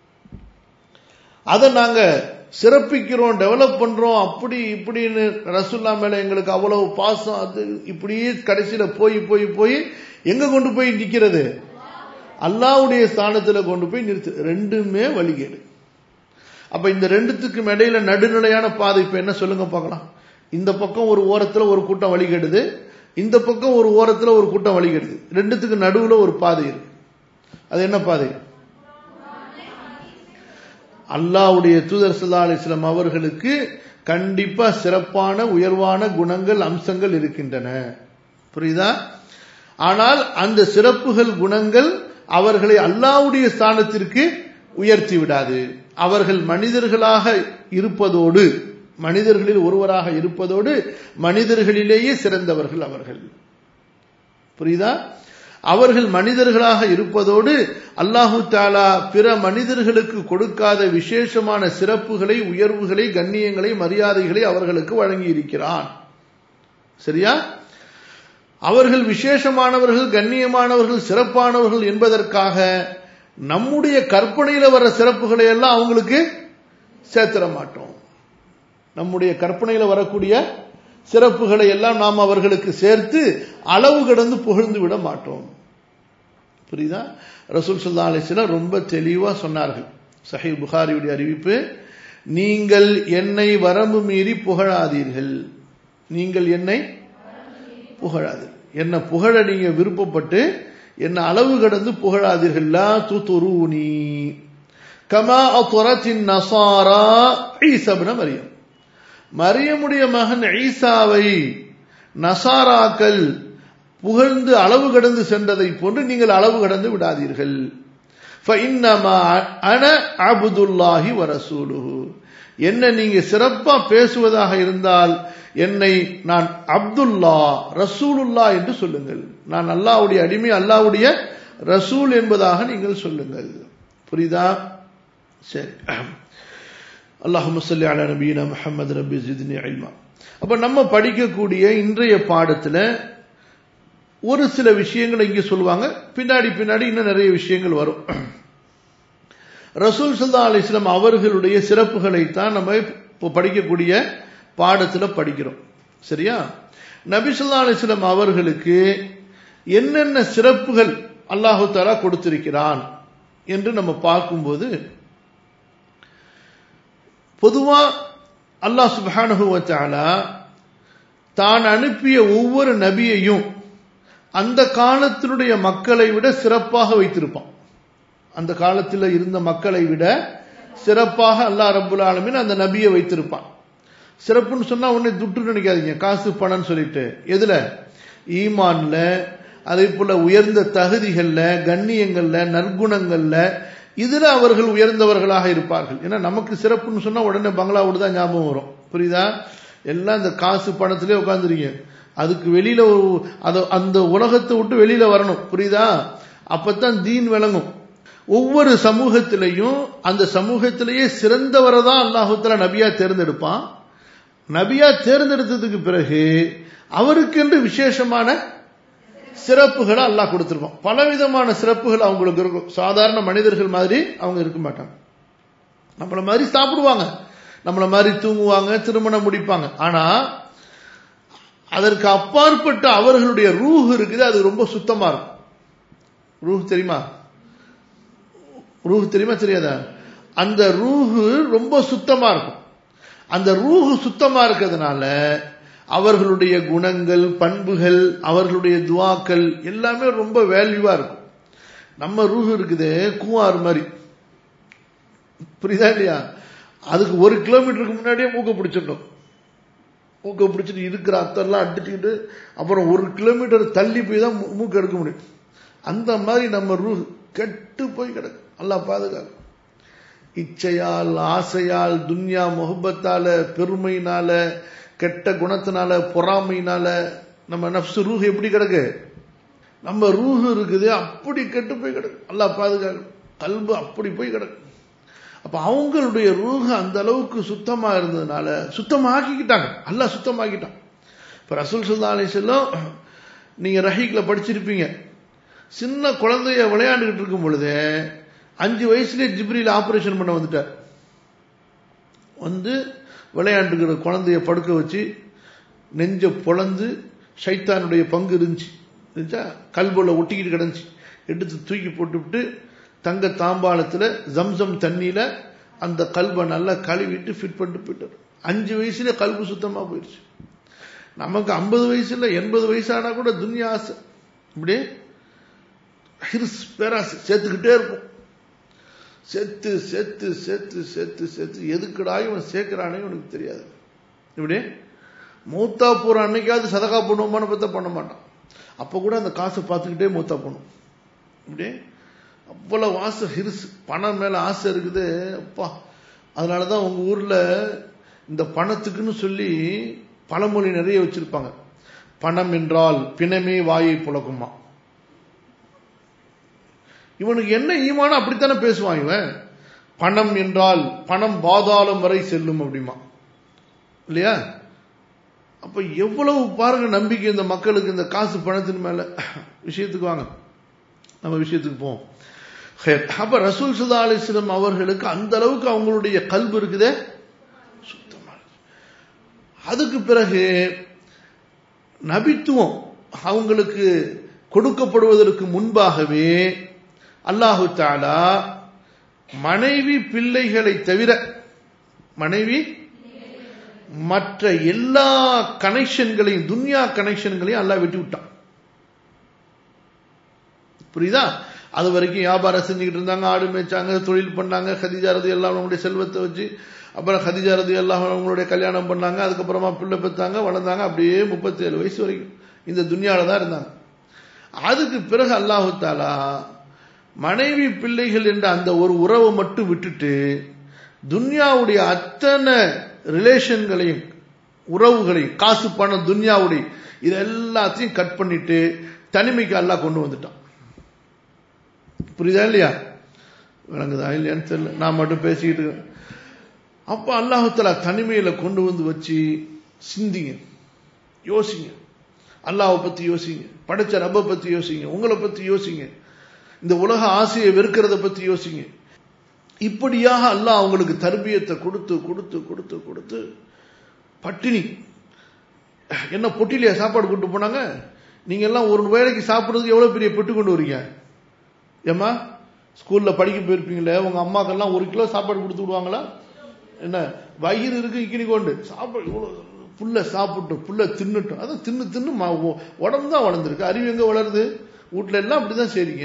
அதை நாங்க சிறப்பிக்கிறோம் டெவலப் பண்றோம் அப்படி இப்படின்னு ரசுல்லா மேல எங்களுக்கு அவ்வளவு பாசம் அது இப்படியே கடைசியில போய் போய் போய் எங்க கொண்டு போய் நிக்கிறது அல்லாவுடைய ஸ்தானத்துல கொண்டு போய் நிறுத்து ரெண்டுமே வழிகேடு அப்ப இந்த ரெண்டுத்துக்கும் இடையில நடுநிலையான பாதை இப்ப என்ன சொல்லுங்க பார்க்கலாம் இந்த பக்கம் ஒரு ஓரத்துல ஒரு கூட்டம் வழிகெடுது இந்த பக்கம் ஒரு ஓரத்துல ஒரு கூட்டம் வழிகெடுது ரெண்டுத்துக்கு நடுவுல ஒரு பாதை இருக்கு அது என்ன பாதை அல்லாவுடைய தூதர் சல்லா அலிஸ்லாம் அவர்களுக்கு கண்டிப்பா சிறப்பான உயர்வான குணங்கள் அம்சங்கள் இருக்கின்றன புரியுதா ஆனால் அந்த சிறப்புகள் குணங்கள் அவர்களை அல்லாவுடைய ஸ்தானத்திற்கு உயர்த்தி விடாது அவர்கள் மனிதர்களாக இருப்பதோடு மனிதர்களில் ஒருவராக இருப்பதோடு மனிதர்களிலேயே சிறந்தவர்கள் அவர்கள் புரியுதா அவர்கள் மனிதர்களாக இருப்பதோடு அல்லாஹு தாலா பிற மனிதர்களுக்கு கொடுக்காத விசேஷமான சிறப்புகளை உயர்வுகளை கண்ணியங்களை மரியாதைகளை அவர்களுக்கு வழங்கி இருக்கிறான் சரியா அவர்கள் விசேஷமானவர்கள் கண்ணியமானவர்கள் சிறப்பானவர்கள் என்பதற்காக நம்முடைய கற்பனையில வர சிறப்புகளை எல்லாம் அவங்களுக்கு சேர்த்திட மாட்டோம் நம்முடைய கற்பனையில வரக்கூடிய சிறப்புகளை எல்லாம் நாம் அவர்களுக்கு சேர்த்து அளவு கடந்து புகழ்ந்து விட மாட்டோம் புரியுதா ரசூல் சுல்லா அலிஸ்லாம் ரொம்ப தெளிவா சொன்னார்கள் சஹி புகாரியுடைய அறிவிப்பு நீங்கள் என்னை வரம்பு மீறி புகழாதீர்கள் நீங்கள் என்னை புகழாது என்ன புகழ நீங்க விருப்பப்பட்டு என்ன அளவு கடந்து புகழாதீர்கள் லா துதுரூனி கமா அத்துரத்தின் நசாரா ஈசபன மரியம் மரியமுடைய மகன் ஈசாவை நசாராக்கள் புகழ்ந்து அளவு கடந்து சென்றதை போன்று நீங்கள் அளவு கடந்து விடாதீர்கள் அன அபுதுல்லாஹி வரசூலுஹு என்ன நீங்க சிறப்பா பேசுவதாக இருந்தால் என்னை நான் அப்துல்லா ரசூலுல்லா என்று சொல்லுங்கள் நான் அல்லாவுடைய அடிமை அல்லாவுடைய ரசூல் என்பதாக நீங்கள் சொல்லுங்கள் புரியுதா சரி அல்லாஹு சொல்லி அலா நபீனா முஹம்மது ரபி ஜித்னி அல்மா அப்ப நம்ம படிக்கக்கூடிய இன்றைய பாடத்துல ஒரு சில விஷயங்களை இங்க சொல்லுவாங்க பின்னாடி பின்னாடி இன்னும் நிறைய விஷயங்கள் வரும் ரசூல் சல்லா அலிஸ்லாம் அவர்களுடைய சிறப்புகளை தான் நம்ம இப்போ படிக்கக்கூடிய பாடத்துல படிக்கிறோம் சரியா நபி சொல்லா அலிஸ்லாம் அவர்களுக்கு என்னென்ன சிறப்புகள் அல்லாஹு தாலா கொடுத்திருக்கிறான் என்று நம்ம பார்க்கும்போது பொதுவா அல்லாஹ் சுபானுவத்தாலா தான் அனுப்பிய ஒவ்வொரு நபியையும் அந்த காலத்தினுடைய மக்களை விட சிறப்பாக வைத்திருப்பான் அந்த காலத்தில் இருந்த மக்களை விட சிறப்பாக அல்லா ரபுல் ஆலமின் அந்த நபியை வைத்திருப்பான் சிறப்புன்னு சொன்னா உடனே துட்டு நினைக்காதீங்க காசு பணம்னு சொல்லிட்டு எதுல ஈமான்ல அதே போல உயர்ந்த தகுதிகள்ல கண்ணியங்கள்ல நற்குணங்கள்ல இதுல அவர்கள் உயர்ந்தவர்களாக இருப்பார்கள் ஏன்னா நமக்கு சிறப்புன்னு சொன்னா உடனே பங்களாவோடு தான் ஞாபகம் வரும் புரியுதா எல்லாம் இந்த காசு பணத்திலே உட்காந்துருங்க அதுக்கு வெளியில அது அந்த உலகத்தை விட்டு வெளியில வரணும் புரியுதா அப்பதான் தீன் விளங்கும் ஒவ்வொரு சமூகத்திலையும் அந்த சமூகத்திலேயே சிறந்தவரை தான் அல்லாஹுத்தலா நபியா தேர்ந்தெடுப்பான் நபியா தேர்ந்தெடுத்ததுக்கு பிறகு அவருக்கென்று விசேஷமான சிறப்புகளை அல்லாஹ் கொடுத்திருப்பான் பலவிதமான சிறப்புகள் அவங்களுக்கு இருக்கும் சாதாரண மனிதர்கள் மாதிரி அவங்க இருக்க மாட்டாங்க நம்மள மாதிரி சாப்பிடுவாங்க நம்மள மாதிரி தூங்குவாங்க திருமணம் முடிப்பாங்க ஆனா அதற்கு அப்பாற்பட்ட அவர்களுடைய ரூஹ் இருக்குது அது ரொம்ப சுத்தமா இருக்கும் ரூஹ் தெரியுமா ரூஹ் தெரியுமா தெரியாதா அந்த ரூஹு ரொம்ப சுத்தமா இருக்கும் அந்த ரூஹு சுத்தமா இருக்கிறதுனால அவர்களுடைய குணங்கள் பண்புகள் அவர்களுடைய துவாக்கள் எல்லாமே ரொம்ப வேல்யூவா இருக்கும் நம்ம ரூஹு இருக்குது கூவார் மாதிரி புரியுதா இல்லையா அதுக்கு ஒரு கிலோமீட்டருக்கு முன்னாடியே மூக்க பிடிச்சிடணும் மூக்க பிடிச்சிட்டு இருக்கிற அத்தெல்லாம் அடிச்சுக்கிட்டு அப்புறம் ஒரு கிலோமீட்டர் தள்ளி போய் தான் மூக்கு எடுக்க முடியும் அந்த மாதிரி நம்ம ரூ கெட்டு போய் கிடக்கு நல்லா பாதுகாக்கும் இச்சையால் ஆசையால் துன்யா முகப்பத்தால பெருமையினால கெட்ட குணத்தினால பொறாமையினால நம்ம நப்சு ரூஹ் எப்படி கிடக்கு நம்ம ரூஹ் இருக்குது அப்படி கெட்டு போய் கிடக்கு நல்லா பாதுகாக்கும் கல்பு அப்படி போய் கிடக்கு அப்ப அவங்களுடைய ரூஹ் அந்த அளவுக்கு சுத்தமா இருந்ததுனால சுத்தமாக்கிக்கிட்டாங்க அல்ல சுத்தமாக்கிட்டான் இப்ப ரசூல் சுல்லா அலி செல்லம் நீங்க ரஹீக்ல படிச்சிருப்பீங்க சின்ன குழந்தைய விளையாண்டுகிட்டு இருக்கும் பொழுது அஞ்சு வயசுலயே ஜிப்ரியில் ஆபரேஷன் பண்ண வந்துட்டார் வந்து விளையாண்டுக்கிற குழந்தைய படுக்க வச்சு நெஞ்ச பொழந்து சைத்தானுடைய பங்கு இருந்துச்சு இருந்துச்சா கல்புல ஒட்டிக்கிட்டு கிடந்துச்சு எடுத்து தூக்கி போட்டுவிட்டு தங்க தாம்பாளத்தில் ஜம்சம் தண்ணியில அந்த கல்வை நல்லா கழுவிட்டு ஃபிட் பண்ணிட்டு போயிட்டார் அஞ்சு வயசுல கல்பு சுத்தமா போயிடுச்சு நமக்கு ஐம்பது வயசுல எண்பது வயசானா கூட துன்யா ஆசை இப்படி ஹிர்ஸ் பேராசை சேர்த்துக்கிட்டே இருக்கும் செத்து செத்து செத்து செத்து செத்து எதுக்குடா இவன் சேர்க்கிறானே உனக்கு தெரியாது இப்படி மூத்தா போற அன்னைக்காவது சதகா பண்ணுவோமான்னு பார்த்தா பண்ண மாட்டான் அப்ப கூட அந்த காசை பார்த்துக்கிட்டே மூத்தா பண்ணும் இப்படி அவ்வளவு ஆசை ஹிரிஸ் பணம் மேல ஆசை இருக்குது அப்பா அதனாலதான் உங்க ஊர்ல இந்த பணத்துக்குன்னு சொல்லி பழமொழி நிறைய வச்சிருப்பாங்க பணம் என்றால் பிணமே வாயை புழக்குமா இவனுக்கு என்ன ஈமானம் அப்படித்தானே பேசுவான் இவன் பணம் என்றால் பணம் பாதாளம் வரை செல்லும் அப்படிமா இல்லையா அப்ப எவ்வளவு பாருங்க நம்பிக்கை இந்த மக்களுக்கு இந்த காசு பணத்தின் மேல விஷயத்துக்கு வாங்க நம்ம விஷயத்துக்கு போவோம் அப்ப ரசூல் சுல்லா அலிஸ்லம் அவர்களுக்கு அந்த அளவுக்கு அவங்களுடைய கல்வி இருக்குதே சுத்தமா அதுக்கு பிறகு நபித்துவம் அவங்களுக்கு கொடுக்கப்படுவதற்கு முன்பாகவே அல்லாஹு தாலா மனைவி பிள்ளைகளை தவிர மனைவி மற்ற எல்லா கனெக்ஷன்களையும் துன்யா கனெக்ஷன்களையும் அல்லா வெட்டி விட்டான் புரியுதா அது வரைக்கும் வியாபாரம் செஞ்சுக்கிட்டு இருந்தாங்க ஆடு மேய்ச்சாங்க தொழில் பண்ணாங்க ஹதிஜா ரதி எல்லாம் அவங்களுடைய செல்வத்தை வச்சு அப்புறம் ஹதிஜா ரதி எல்லாம் அவங்களுடைய கல்யாணம் பண்ணாங்க அதுக்கப்புறமா பிள்ளை பெற்றாங்க வளர்ந்தாங்க அப்படியே முப்பத்தி ஏழு வயசு வரைக்கும் இந்த துன்யாவில் தான் இருந்தாங்க அதுக்கு பிறகு அல்லாஹு தாலா மனைவி பிள்ளைகள் என்ற அந்த ஒரு உறவை மட்டும் விட்டுட்டு துன்யாவுடைய அத்தனை ரிலேஷன்களையும் உறவுகளையும் காசு பணம் துன்யாவுடைய இது எல்லாத்தையும் கட் பண்ணிட்டு தனிமைக்கு அல்லாஹ் கொண்டு வந்துட்டான் புரியுதா இல்லையா விளங்குதா இல்லையான்னு தெரியல நான் மட்டும் பேசிக்கிட்டு இருக்கேன் அப்ப அல்லாஹுத்தலா தனிமையில கொண்டு வந்து வச்சு சிந்திங்க யோசிங்க அல்லாவை பத்தி யோசிங்க படைச்ச ரப்ப பத்தி யோசிங்க உங்களை பத்தி யோசிங்க இந்த உலக ஆசையை வெறுக்கிறத பத்தி யோசிங்க இப்படியாக அல்லாஹ் அவங்களுக்கு தர்பியத்தை கொடுத்து கொடுத்து கொடுத்து கொடுத்து பட்டினி என்ன பொட்டிலையா சாப்பாடு கொண்டு போனாங்க நீங்க எல்லாம் ஒரு வேலைக்கு சாப்பிடுறதுக்கு எவ்வளவு பெரிய பெட்டு கொண்டு வரீங்க ஏமா ஸ்கூல்ல படிக்க போயிருப்பீங்களே உங்க அம்மாக்கெல்லாம் ஒரு கிலோ சாப்பாடு கொடுத்து விடுவாங்களா என்ன வயிறு இருக்கு இக்கினி கொண்டு சாப்பாடு இவ்வளவு புல்ல சாப்பிட்டு புல்ல தின்னுட்டோம் அதான் தின்னு தின்னு உடம்பு தான் வளர்ந்துருக்கு அறிவு எங்க வளருது வீட்டுல எல்லாம் அப்படிதான் செய்றீங்க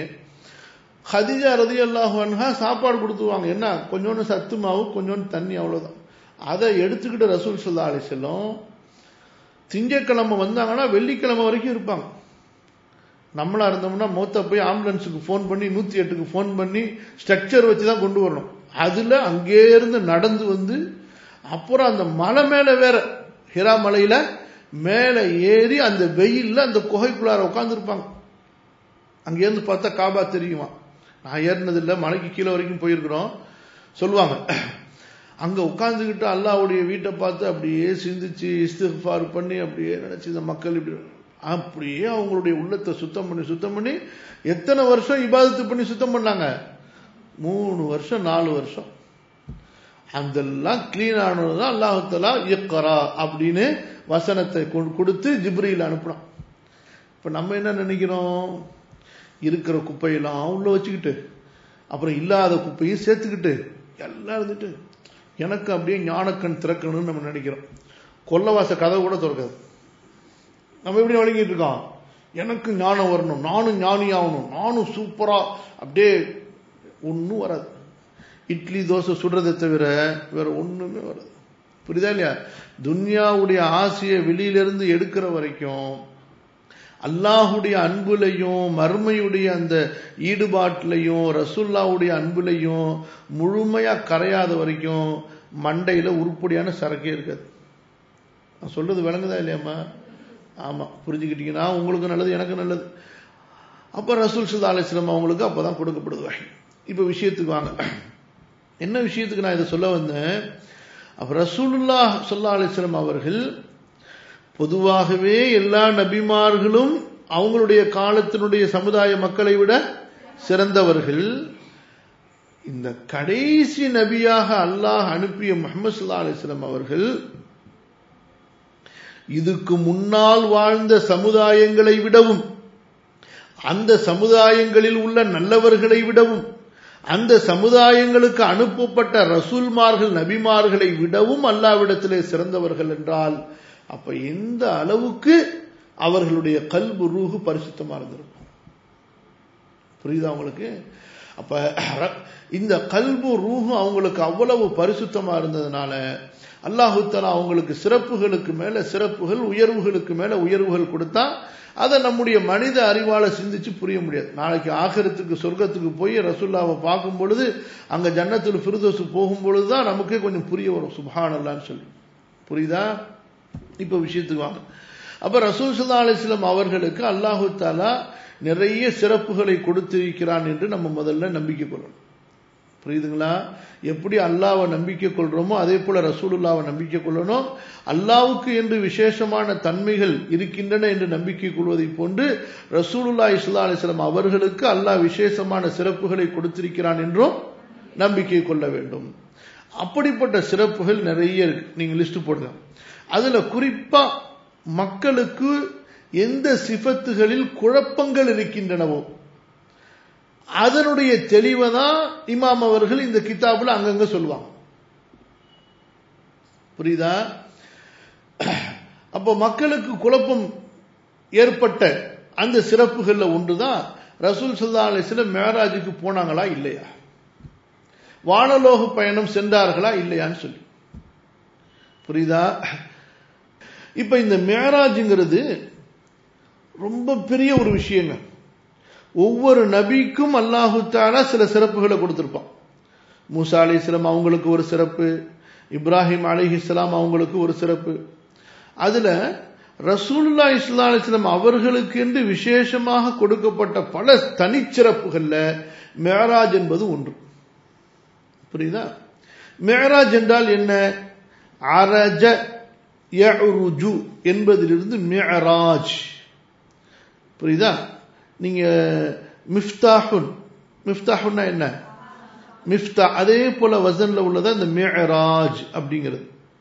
ஹதிஜா ரதி அல்லாஹா சாப்பாடு கொடுத்துருவாங்க என்ன கொஞ்சோண்டு சத்து மாவு கொஞ்சோண்டு தண்ணி அவ்வளவுதான் அதை எடுத்துக்கிட்டு ரசூல் சொல்லா அலி செல்லும் திங்கக்கிழமை வந்தாங்கன்னா வெள்ளிக்கிழமை வரைக்கும் இருப்பாங்க நம்மளா இருந்தோம்னா மொத்த போய் ஆம்புலன்ஸுக்கு ஃபோன் பண்ணி நூத்தி எட்டுக்கு ஃபோன் பண்ணி ஸ்ட்ரக்சர் வச்சு தான் கொண்டு வரணும் அதுல அங்கே இருந்து நடந்து வந்து அப்புறம் அந்த மலை மேல வேற ஹிரா மலையில மேல ஏறி அந்த வெயில்ல அந்த குகைக்குள்ளார உட்காந்துருப்பாங்க அங்கேருந்து பார்த்தா காபா தெரியுமா நான் ஏறினது இல்லை மலைக்கு கீழே வரைக்கும் போயிருக்கிறோம் சொல்லுவாங்க அங்க உட்காந்துக்கிட்டு அல்லாவுடைய வீட்டை பார்த்து அப்படியே சிந்திச்சு இஸ்திஃபார் பண்ணி அப்படியே நினைச்சு இந்த மக்கள் இப்படி அப்படியே அவங்களுடைய உள்ளத்தை சுத்தம் பண்ணி சுத்தம் பண்ணி எத்தனை வருஷம் இபாதத்து பண்ணி சுத்தம் பண்ணாங்க மூணு வருஷம் நாலு வருஷம் அதெல்லாம் கிளீன் ஆனதுதான் அல்லாஹலா இக்கரா அப்படின்னு வசனத்தை கொடுத்து ஜிப்ரியில் அனுப்பினான் இப்ப நம்ம என்ன நினைக்கிறோம் இருக்கிற குப்பையெல்லாம் உள்ள வச்சுக்கிட்டு அப்புறம் இல்லாத குப்பையும் சேர்த்துக்கிட்டு எல்லாம் இருந்துட்டு எனக்கு அப்படியே ஞானக்கண் திறக்கணும்னு நம்ம நினைக்கிறோம் கொல்லவாச கதை கூட திறக்காது நம்ம எப்படி வழங்கிட்டு இருக்கோம் எனக்கு ஞானம் வரணும் நானும் ஞானி ஆகணும் நானும் சூப்பரா அப்படியே ஒன்றும் வராது இட்லி தோசை சுடுறதை தவிர வேற ஒண்ணுமே வராது புரியுதா இல்லையா துன்யாவுடைய ஆசையை வெளியிலிருந்து எடுக்கிற வரைக்கும் அல்லாஹுடைய அன்புலையும் மறுமையுடைய அந்த ஈடுபாட்டிலையும் ரசுல்லாவுடைய அன்புலையும் முழுமையா கரையாத வரைக்கும் மண்டையில உருப்படியான சரக்கே இருக்காது நான் சொல்றது விளங்குதா இல்லையாம்மா ஆமா புரிஞ்சுக்கிட்டீங்கன்னா உங்களுக்கு நல்லது எனக்கு நல்லது அப்ப ரசூல் சுல்லா அலிஸ்லாம் அவங்களுக்கு அப்பதான் கொடுக்கப்படுது வகை இப்ப விஷயத்துக்கு வாங்க என்ன விஷயத்துக்கு நான் இதை சொல்ல வந்தேன் அப்ப ரசூலுல்லா சொல்லா அலிஸ்லாம் அவர்கள் பொதுவாகவே எல்லா நபிமார்களும் அவங்களுடைய காலத்தினுடைய சமுதாய மக்களை விட சிறந்தவர்கள் இந்த கடைசி நபியாக அல்லாஹ் அனுப்பிய முகமது சுல்லா அலிஸ்லாம் அவர்கள் இதுக்கு முன்னால் வாழ்ந்த சமுதாயங்களை விடவும் அந்த சமுதாயங்களில் உள்ள நல்லவர்களை விடவும் அந்த சமுதாயங்களுக்கு அனுப்பப்பட்ட ரசூல்மார்கள் நபிமார்களை விடவும் அல்லாவிடத்திலே சிறந்தவர்கள் என்றால் அப்ப எந்த அளவுக்கு அவர்களுடைய கல்பு ரூஹு பரிசுத்தமா இருந்திருக்கும் புரியுதா அவங்களுக்கு அப்ப இந்த கல்பு ரூஹு அவங்களுக்கு அவ்வளவு பரிசுத்தமா இருந்ததுனால அல்லாஹு தலா அவங்களுக்கு சிறப்புகளுக்கு மேல சிறப்புகள் உயர்வுகளுக்கு மேல உயர்வுகள் கொடுத்தா அதை நம்முடைய மனித அறிவால சிந்திச்சு புரிய முடியாது நாளைக்கு ஆகரத்துக்கு சொர்க்கத்துக்கு போய் ரசுல்லாவை பார்க்கும் பொழுது அங்க ஜன்னத்தில் ஃபிருதோசு போகும் பொழுதுதான் நமக்கே கொஞ்சம் புரிய வரும் சுபான் அல்லான்னு சொல்லி புரியுதா இப்ப விஷயத்துக்கு வாங்க அப்ப ரசூல் சுல்லா அலிஸ்லாம் அவர்களுக்கு அல்லாஹு தாலா நிறைய சிறப்புகளை கொடுத்திருக்கிறான் என்று நம்ம முதல்ல நம்பிக்கை கொள்ளணும் புரியுதுங்களா எப்படி அல்லாவை நம்பிக்கை கொள்றோமோ அதே போல ரசூலுல்லாவை நம்பிக்கை கொள்ளணும் அல்லாவுக்கு என்று விசேஷமான தன்மைகள் இருக்கின்றன என்று நம்பிக்கை கொள்வதை போன்று ரசூலுல்லா இஸ்லா அலிஸ்லாம் அவர்களுக்கு அல்லாஹ் விசேஷமான சிறப்புகளை கொடுத்திருக்கிறான் என்றும் நம்பிக்கை கொள்ள வேண்டும் அப்படிப்பட்ட சிறப்புகள் நிறைய இருக்கு நீங்க லிஸ்ட் போடுங்க அதுல குறிப்பா மக்களுக்கு எந்த சிபத்துகளில் குழப்பங்கள் இருக்கின்றனவோ அதனுடைய தெளிவை தான் இமாம் அவர்கள் இந்த கிதாபுல அங்கங்க சொல்லுவாங்க புரியுதா அப்போ மக்களுக்கு குழப்பம் ஏற்பட்ட அந்த சிறப்புகள்ல ஒன்றுதான் ரசூல் சல்லா அலிஸ்லம் மேராஜுக்கு போனாங்களா இல்லையா வானலோக பயணம் சென்றார்களா இல்லையான்னு சொல்லி புரியுதா இப்ப இந்த மேராஜுங்கிறது ரொம்ப பெரிய ஒரு விஷயங்க ஒவ்வொரு நபிக்கும் அல்லாஹு தாலா சில சிறப்புகளை கொடுத்திருப்பான் மூசா அலி இஸ்லாம் அவங்களுக்கு ஒரு சிறப்பு இப்ராஹிம் அலி இஸ்லாம் அவங்களுக்கு ஒரு சிறப்பு அதுல ரசூல்லா இஸ்லா அலிஸ்லாம் அவர்களுக்கு என்று விசேஷமாக கொடுக்கப்பட்ட பல தனிச்சிறப்புகள்ல மேராஜ் என்பது ஒன்று புரியுதா மேராஜ் என்றால் என்ன அரஜ யருஜு என்பதிலிருந்து மேராஜ் புரியுதா நீங்க மிஃப்தாஹுன் மிஃப்தாஹுன்னா என்ன மிஃப்தா அதே போல வசன்ல உள்ளதா இந்த மேராஜ் அப்படிங்கிறது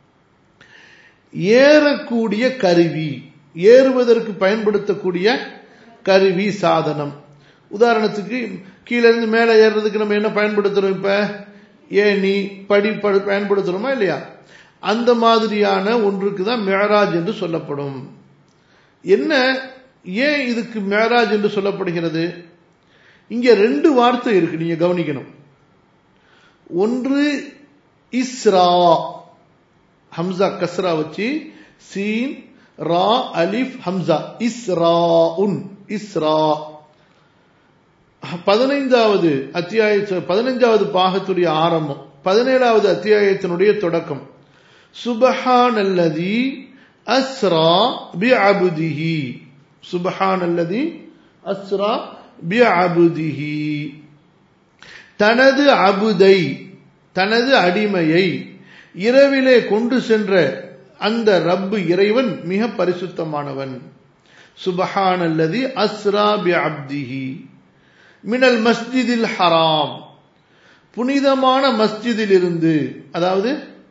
ஏறக்கூடிய கருவி ஏறுவதற்கு பயன்படுத்தக்கூடிய கருவி சாதனம் உதாரணத்துக்கு கீழே இருந்து மேலே ஏறுறதுக்கு நம்ம என்ன பயன்படுத்துறோம் இப்ப ஏணி படி பயன்படுத்துறோமா இல்லையா அந்த மாதிரியான ஒன்றுக்கு தான் மேராஜ் என்று சொல்லப்படும் என்ன ஏன் இதுக்கு மேராஜ் என்று சொல்லப்படுகிறது இங்க ரெண்டு வார்த்தை இருக்கு நீங்க கவனிக்கணும் ஒன்று இஸ்ரா ஹம்சா கஸ்ரா வச்சு சீன் ரா அலிஃப் ஹம்சா இஸ்ரா உன் இஸ்ரா பதினைந்தாவது அத்தியாய பதினைஞ்சாவது பாகத்துடைய ஆரம்பம் பதினேழாவது அத்தியாயத்தினுடைய தொடக்கம் சுபஹான் அல்லதி அஸ்ரா பி அபுதிஹி சுபஹான் அல்லதி அஸ்ரா பி அபுதிஹி தனது அபுதை தனது அடிமையை இரவிலே கொண்டு சென்ற அந்த ரப்பு இறைவன் மிக பரிசுத்தமானவன் சுபஹான் அல்லதி அஸ்ரா பி அப்திஹி மினல் மஸ்ஜிதில் ஹராம் புனிதமான மஸ்ஜிதில் இருந்து அதாவது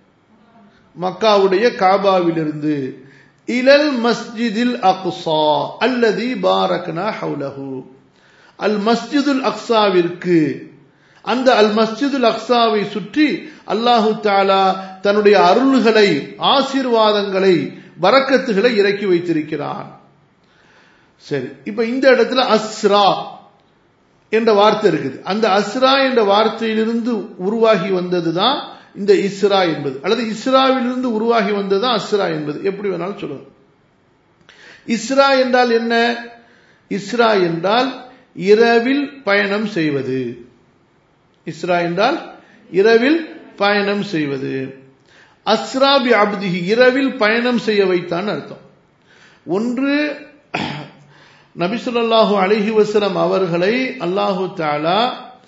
மக்காவுடைய காபாவிலிருந்து இலல் மஸ்ஜிதில் அக்ஸா அல்லதி பாரக்னா ஹவுலஹு அல் மஸ்ஜிதுல் அக்ஸாவிற்கு அந்த அல் மஸ்ஜிதுல் அக்ஸாவை சுற்றி அல்லாஹு தாலா தன்னுடைய அருள்களை ஆசீர்வாதங்களை வரக்கத்துகளை இறக்கி வைத்திருக்கிறான் சரி இப்ப இந்த இடத்துல அஸ்ரா என்ற வார்த்தை இருக்குது அந்த அஸ்ரா என்ற வார்த்தையிலிருந்து உருவாகி வந்ததுதான் இந்த இஸ்ரா என்பது அல்லது இஸ்ராவிலிருந்து உருவாகி வந்ததுதான் அஸ்ரா என்பது எப்படி வேணாலும் சொல்லுங்க இஸ்ரா என்றால் என்ன இஸ்ரா என்றால் இரவில் பயணம் செய்வது இஸ்ரா என்றால் இரவில் பயணம் செய்வது அஸ்ராபி அப்திஹி இரவில் பயணம் செய்ய வைத்தான் அர்த்தம் ஒன்று நபிசுல்லாஹு அலிஹி வசலம் அவர்களை அல்லாஹு தாலா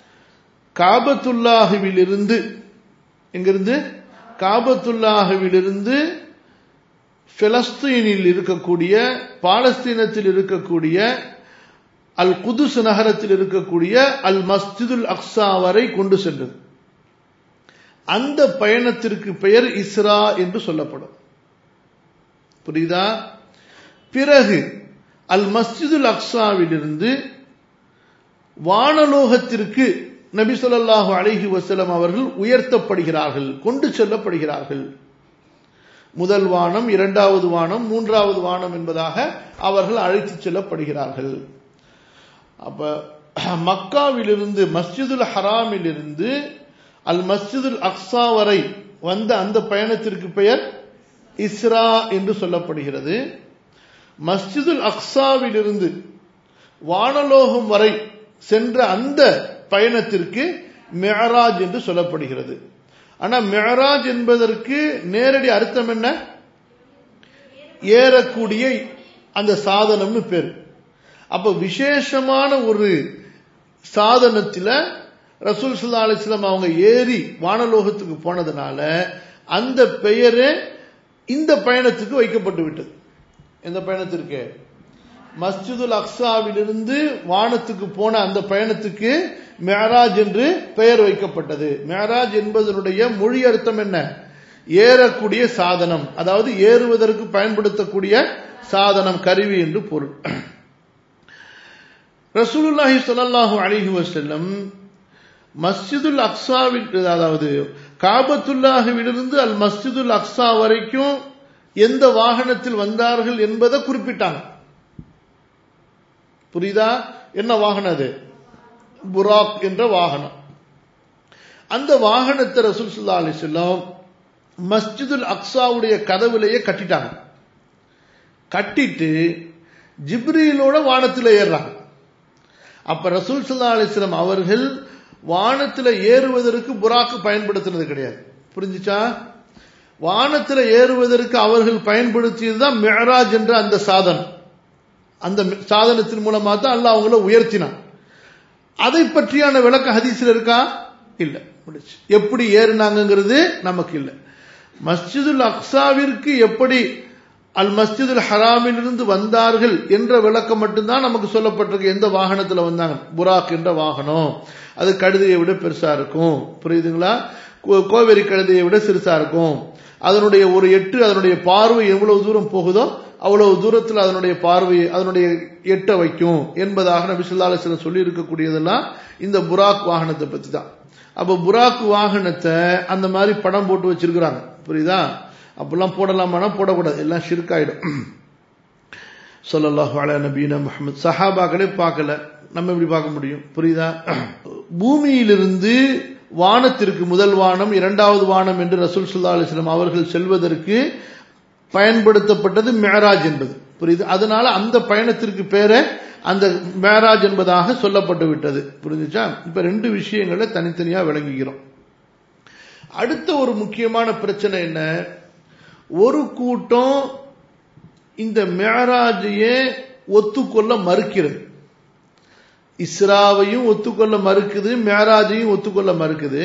காபத்துல்லாஹுவிலிருந்து எங்கிருந்து காபத்துல்லாஹுவிலிருந்து பிலஸ்தீனில் இருக்கக்கூடிய பாலஸ்தீனத்தில் இருக்கக்கூடிய அல் குதுஸ் நகரத்தில் இருக்கக்கூடிய அல் மஸ்ஜிதுல் அக்ஸா வரை கொண்டு சென்றது அந்த பயணத்திற்கு பெயர் இஸ்ரா என்று சொல்லப்படும் புரியுதா பிறகு அல் மஸ்ஜிதுல் அக்ஸாவிலிருந்து வானலோகத்திற்கு நபி சொல்லாஹு அலஹி வசலம் அவர்கள் உயர்த்தப்படுகிறார்கள் கொண்டு செல்லப்படுகிறார்கள் முதல் வானம் இரண்டாவது வானம் மூன்றாவது வானம் என்பதாக அவர்கள் அழைத்து செல்லப்படுகிறார்கள் அப்ப மக்காவிலிருந்து மஸ்ஜிதுல் ஹராமிலிருந்து அல் மஸ்ஜிதுல் அக்ஸா வரை வந்த அந்த பயணத்திற்கு பெயர் இஸ்ரா என்று சொல்லப்படுகிறது மஸ்ஜிதுல் அக்ஸாவிலிருந்து வானலோகம் வரை சென்ற அந்த பயணத்திற்கு மெஹராஜ் என்று சொல்லப்படுகிறது ஆனா மெஹராஜ் என்பதற்கு நேரடி அர்த்தம் என்ன ஏறக்கூடிய அந்த சாதனம்னு பேர் அப்ப விசேஷமான ஒரு சாதனத்தில் ரசூல் சுல்லா அலிஸ்லாம் அவங்க ஏறி வானலோகத்துக்கு போனதுனால அந்த பெயரே இந்த பயணத்துக்கு வைக்கப்பட்டு விட்டது எந்த பயணத்திற்கு மஸ்ஜிதுல் அக்ஸாவிலிருந்து வானத்துக்கு போன அந்த பயணத்துக்கு மேராஜ் என்று பெயர் வைக்கப்பட்டது மேராஜ் என்பதனுடைய மொழி அர்த்தம் என்ன ஏறக்கூடிய சாதனம் அதாவது ஏறுவதற்கு பயன்படுத்தக்கூடிய சாதனம் கருவி என்று பொருள் ரசூலுல்லாஹி சொல்லல்லாஹு அலிஹி வசல்லம் மஸ்ஜிதுல் அக்ஸாவில் அதாவது காபத்துல்லாஹுவிலிருந்து அல் மஸ்ஜிதுல் அக்ஸா வரைக்கும் எந்த வாகனத்தில் வந்தார்கள் என்பதை குறிப்பிட்டாங்க புரியுதா என்ன வாகனம் அது புராக் என்ற வாகனம் அந்த வாகனத்தை ரசூல் சுல்லா அலிஸ்லாம் மஸ்ஜிதுல் அக்ஸாவுடைய கதவுலேயே கட்டிட்டாங்க கட்டிட்டு ஜிப்ரீலோட வானத்தில் ஏறுறாங்க அப்ப ரசூல் சுல்லா அலிஸ்லாம் அவர்கள் வானத்தில் ஏறுவதற்கு புராக்கு பயன்படுத்தினது கிடையாது புரிஞ்சுச்சா வானத்தில் ஏறுவதற்கு அவர்கள் பயன்படுத்தியது தான் மெஹராஜ் என்ற அந்த சாதனம் அந்த சாதனத்தின் மூலமா தான் அல்லாஹ் அவங்கள உயர்த்தினான் அதை பற்றியான விளக்க ஹதீஸ்ல இருக்கா இல்ல முடிச்சு எப்படி ஏறினாங்கிறது நமக்கு இல்லை மஸ்ஜிதுல் அக்ஸாவிற்கு எப்படி அல் மஸ்ஜிதுல் ஹராமிலிருந்து வந்தார்கள் என்ற விளக்கம் மட்டும்தான் நமக்கு சொல்லப்பட்டிருக்கு எந்த வாகனத்தில் வந்தாங்க புராக் என்ற வாகனம் அது கழுதையை விட பெருசா இருக்கும் புரியுதுங்களா கோவேரி கழுதையை விட சிறுசா இருக்கும் அதனுடைய ஒரு எட்டு அதனுடைய பார்வை எவ்வளவு தூரம் போகுதோ அவ்வளவு தூரத்தில் அதனுடைய பார்வையை அதனுடைய எட்ட வைக்கும் என்பதாக நபி சொல்லா சிலர் சொல்லி இருக்கக்கூடியதெல்லாம் இந்த புராக் வாகனத்தை பத்தி தான் அப்ப புராக் வாகனத்தை அந்த மாதிரி படம் போட்டு வச்சிருக்கிறாங்க புரியுதா அப்பெல்லாம் போடலாமானா போடக்கூடாது எல்லாம் ஷிர்காயிடும் சொல்லல்லாஹு அலா நபீனா முகமது சஹாபாக்களே பார்க்கல நம்ம எப்படி பார்க்க முடியும் புரியுதா பூமியிலிருந்து வானத்திற்கு முதல் வானம் இரண்டாவது வானம் என்று ரசூல் சுல்லா அலிஸ்லாம் அவர்கள் செல்வதற்கு பயன்படுத்தப்பட்டது மேராஜ் என்பது புரியுது அதனால அந்த பயணத்திற்கு பேரை அந்த மேராஜ் என்பதாக சொல்லப்பட்டு விட்டது புரிஞ்சுச்சா இப்ப ரெண்டு விஷயங்களை தனித்தனியா விளங்குகிறோம் அடுத்த ஒரு முக்கியமான பிரச்சனை என்ன ஒரு கூட்டம் இந்த மேராஜையே ஒத்துக்கொள்ள மறுக்கிறது இஸ்ராவையும் ஒத்துக்கொள்ள மறுக்குது மேராஜையும் ஒத்துக்கொள்ள மறுக்குது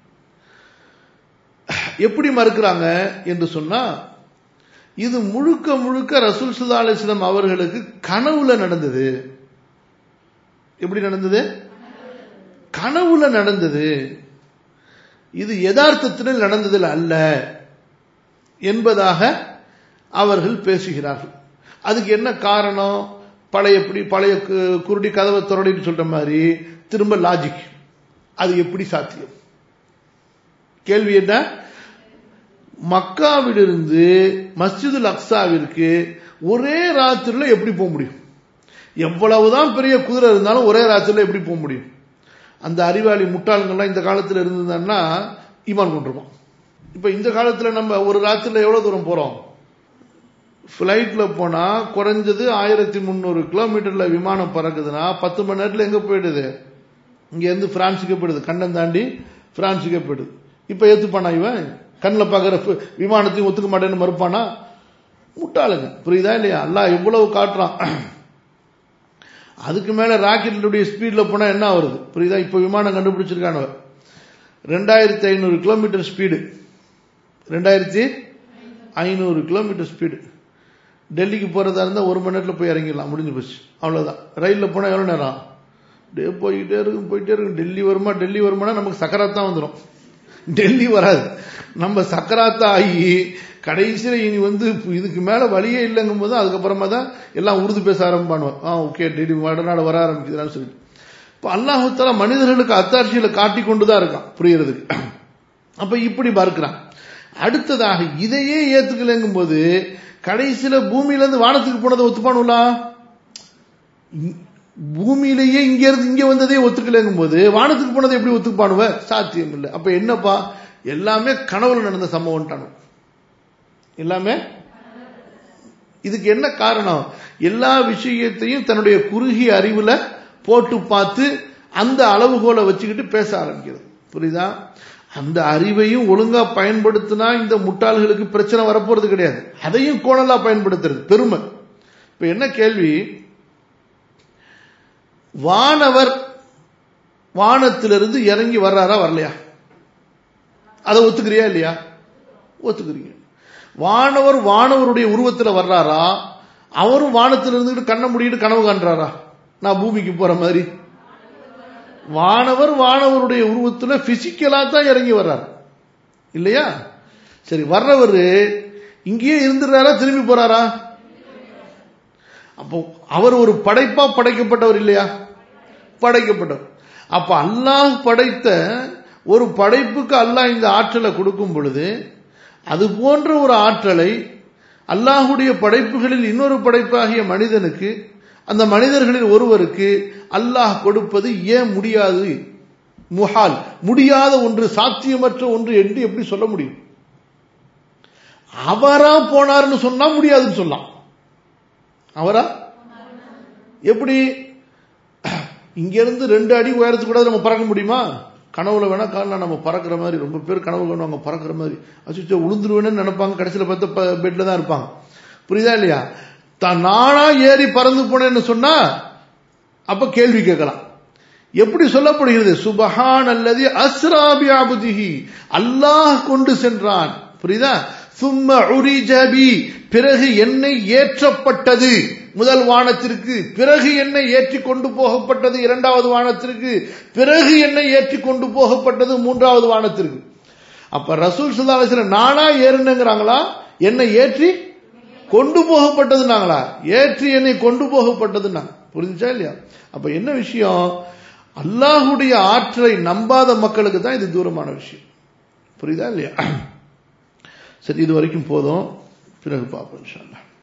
எப்படி மறுக்கிறாங்க என்று சொன்னா இது முழுக்க முழுக்க ரசூல் சுல்லா அலிஸ்லாம் அவர்களுக்கு கனவுல நடந்தது எப்படி நடந்தது கனவுல நடந்தது இது யதார்த்தத்தில் நடந்ததில் அல்ல என்பதாக அவர்கள் பேசுகிறார்கள் அதுக்கு என்ன காரணம் பழைய எப்படி பழைய குருடி கதவை தொடடின்னு சொல்ற மாதிரி திரும்ப லாஜிக் அது எப்படி சாத்தியம் கேள்வி என்ன மக்காவிலிருந்து மஸ்ஜிதுல் அக்ஸாவிற்கு ஒரே ராத்திரில எப்படி போக முடியும் எவ்வளவுதான் பெரிய குதிரை இருந்தாலும் ஒரே ராத்திரில எப்படி போக முடியும் அந்த அறிவாளி முட்டாளுங்கள்லாம் இந்த காலத்தில் இருந்ததுன்னா ஈமான் கொண்டிருப்போம் இப்ப இந்த காலத்துல நம்ம ஒரு ராத்திரில எவ்வளவு தூரம் போறோம் பிளைட்ல போனா குறைஞ்சது ஆயிரத்தி முந்நூறு கிலோமீட்டர்ல விமானம் பறக்குதுன்னா பத்து மணி நேரத்துல எங்க போயிடுது இங்க இருந்து பிரான்ஸுக்கு போயிடுது கண்டம் தாண்டி பிரான்ஸுக்கே போயிடுது இப்ப ஏத்துப்பானா இவன் கண்ணில் பார்க்குற விமானத்தையும் ஒத்துக்க மாட்டேன்னு மறுப்பானா முட்டாளுங்க புரியுதா இல்லையா அல்லா எவ்வளவு காட்டுறான் அதுக்கு மேல ராக்கெட்டுடைய ஸ்பீட்ல போனா என்ன வருது புரியுதா இப்ப விமானம் கண்டுபிடிச்சிருக்கானவர் ரெண்டாயிரத்தி ஐநூறு கிலோமீட்டர் ஸ்பீடு ரெண்டாயிரத்தி ஐநூறு கிலோமீட்டர் ஸ்பீடு டெல்லிக்கு போறதா இருந்தா ஒரு மணி நேரத்தில் போய் இறங்கிடலாம் முடிஞ்சு போச்சு அவ்வளவுதான் ரயிலில் போனா எவ்வளவு நேரம் டே போய்கிட்டே இருக்கும் போயிட்டே இருக்கும் டெல்லி வருமா டெல்லி வருமானா நமக்கு சக்கராத் தான் வந்துடும் டெல்லி வராது நம்ம சக்கராத்தா ஆகி கடைசியில் இனி வந்து இதுக்கு மேல வழியே இல்லைங்கும் போது அதுக்கப்புறமா தான் எல்லாம் உருது பேச ஆரம்பிப்பானுவோம் ஆ ஓகே டெல்லி வடநாடு வர ஆரம்பிக்குதுன்னு சொல்லிட்டு இப்போ அல்லாஹால மனிதர்களுக்கு அத்தாட்சியில காட்டி கொண்டு தான் இருக்கான் புரியறதுக்கு அப்ப இப்படி பார்க்கிறான் அடுத்ததாக இதையே ஏத்துக்கலைங்கும் போது கடைசியில பூமியில இருந்து வானத்துக்கு போனதை ஒத்துப்பானுங்களா பூமியிலேயே இங்க இருந்து இங்க வந்ததே ஒத்துக்கலைங்கும் போது வானத்துக்கு போனதை எப்படி ஒத்துப்பானுவ சாத்தியம் இல்லை அப்ப என்னப்பா எல்லாமே கனவுல நடந்த சம்பவம் எல்லாமே இதுக்கு என்ன காரணம் எல்லா விஷயத்தையும் தன்னுடைய குறுகிய அறிவுல போட்டு பார்த்து அந்த அளவுகோலை வச்சுக்கிட்டு பேச ஆரம்பிக்கிறது புரியுதா அந்த அறிவையும் ஒழுங்கா பயன்படுத்தினா இந்த முட்டாள்களுக்கு பிரச்சனை வரப்போறது கிடையாது அதையும் கோணலா பயன்படுத்துறது பெருமை இப்ப என்ன கேள்வி வானவர் வானத்திலிருந்து இறங்கி வர்றாரா வரலையா அதை ஒத்துக்கிறியா இல்லையா ஒத்துக்கிறீங்க வானவர் வானவருடைய உருவத்தில் வர்றாரா அவரும் வானத்தில் இருந்துகிட்டு கண்ணை முடிட்டு கனவு காண்றாரா நான் பூமிக்கு போற மாதிரி வானவர் வானவருடைய உருவத்துல பிசிக்கலா தான் இறங்கி வர்றார் இல்லையா சரி வர்றவர் இங்கேயே இருந்துடுறாரா திரும்பி போறாரா அப்போ அவர் ஒரு படைப்பா படைக்கப்பட்டவர் இல்லையா படைக்கப்பட்டவர் அப்ப அல்லாஹ் படைத்த ஒரு படைப்புக்கு அல்லாஹ் இந்த ஆற்றலை கொடுக்கும் பொழுது அது போன்ற ஒரு ஆற்றலை அல்லாஹுடைய படைப்புகளில் இன்னொரு படைப்பாகிய மனிதனுக்கு அந்த மனிதர்களில் ஒருவருக்கு அல்லாஹ் கொடுப்பது ஏன் முடியாது முஹால் முடியாத ஒன்று சாத்தியமற்ற ஒன்று என்று எப்படி சொல்ல முடியும் அவரா போனார்னு சொன்னா முடியாதுன்னு சொல்லலாம் அவரா எப்படி இங்க இருந்து ரெண்டு அடி உயரத்துக்கு கூட நம்ம பறக்க முடியுமா கனவுல வேணா காரணம் நம்ம பறக்கிற மாதிரி ரொம்ப பேர் கனவு பண்ணுவாங்க பறக்கிற மாதிரி அச்சுச்சோ உளுந்துருவேன்னு நினைப்பாங்க கடைசியில் பார்த்து பெட்ல தான் இருப்பாங்க புரியுதா இல்லையா தான் நானா ஏறி பறந்து போனேன்னு சொன்னா அப்ப கேள்வி கேட்கலாம் எப்படி சொல்லப்படுகிறது சுபஹான் அல்லது அஸ்ராபி அபுதிஹி அல்லாஹ் கொண்டு சென்றான் புரியுதா சும்ம உரிஜபி பிறகு என்னை ஏற்றப்பட்டது முதல் வானத்திற்கு பிறகு என்னை ஏற்றி கொண்டு போகப்பட்டது இரண்டாவது வானத்திற்கு பிறகு என்னை ஏற்றி கொண்டு போகப்பட்டது மூன்றாவது வானத்திற்கு அப்ப ரசூல் சுல்லாசில நானா ஏறுனுங்கிறாங்களா என்னை ஏற்றி கொண்டு போகப்பட்டதுனாங்களா ஏற்றி என்னை கொண்டு போகப்பட்டதுன்னா புரிஞ்சுச்சா இல்லையா அப்ப என்ன விஷயம் அல்லாஹுடைய ஆற்றலை நம்பாத மக்களுக்கு தான் இது தூரமான விஷயம் புரியுதா இல்லையா சரி இது வரைக்கும் போதும் பிறகு பார்ப்போம் இன்ஷா அல்லாஹ்